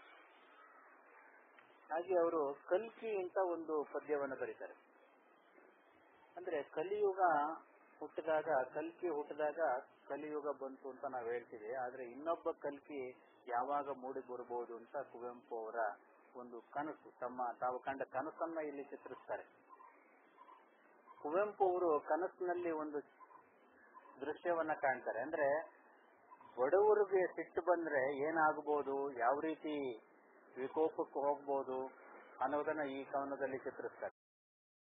ಹಾಗೆ ಅವರು ಕಲ್ಕಿ ಅಂತ ಒಂದು ಪದ್ಯವನ್ನು ಬರೀತಾರೆ ಅಂದ್ರೆ ಕಲಿಯುಗ ಹುಟ್ಟಿದಾಗ ಕಲ್ಕಿ ಹುಟ್ಟಿದಾಗ ಕಲಿಯುಗ ಬಂತು ಅಂತ ನಾವು ಹೇಳ್ತೀವಿ ಆದ್ರೆ ಇನ್ನೊಬ್ಬ ಕಲ್ಕಿ ಯಾವಾಗ ಮೂಡಿ ಬರಬಹುದು ಅಂತ ಕುವೆಂಪು ಅವರ ಒಂದು ಕನಸು ತಮ್ಮ ತಾವು ಕಂಡ ಕನಸನ್ನ ಇಲ್ಲಿ ಚಿತ್ರಿಸ್ತಾರೆ ಕುವೆಂಪು ಅವರು ಕನಸಿನಲ್ಲಿ ಒಂದು ದೃಶ್ಯವನ್ನ ಕಾಣ್ತಾರೆ ಅಂದ್ರೆ ಬಡವರಿಗೆ ಸಿಟ್ಟು ಬಂದ್ರೆ ಏನಾಗಬಹುದು ಯಾವ ರೀತಿ ವಿಕೋಪಕ್ಕೆ ಹೋಗ್ಬೋದು ಅನ್ನೋದನ್ನ ಈ ಕವನದಲ್ಲಿ ಚಿತ್ರಿಸ್ತಾರೆ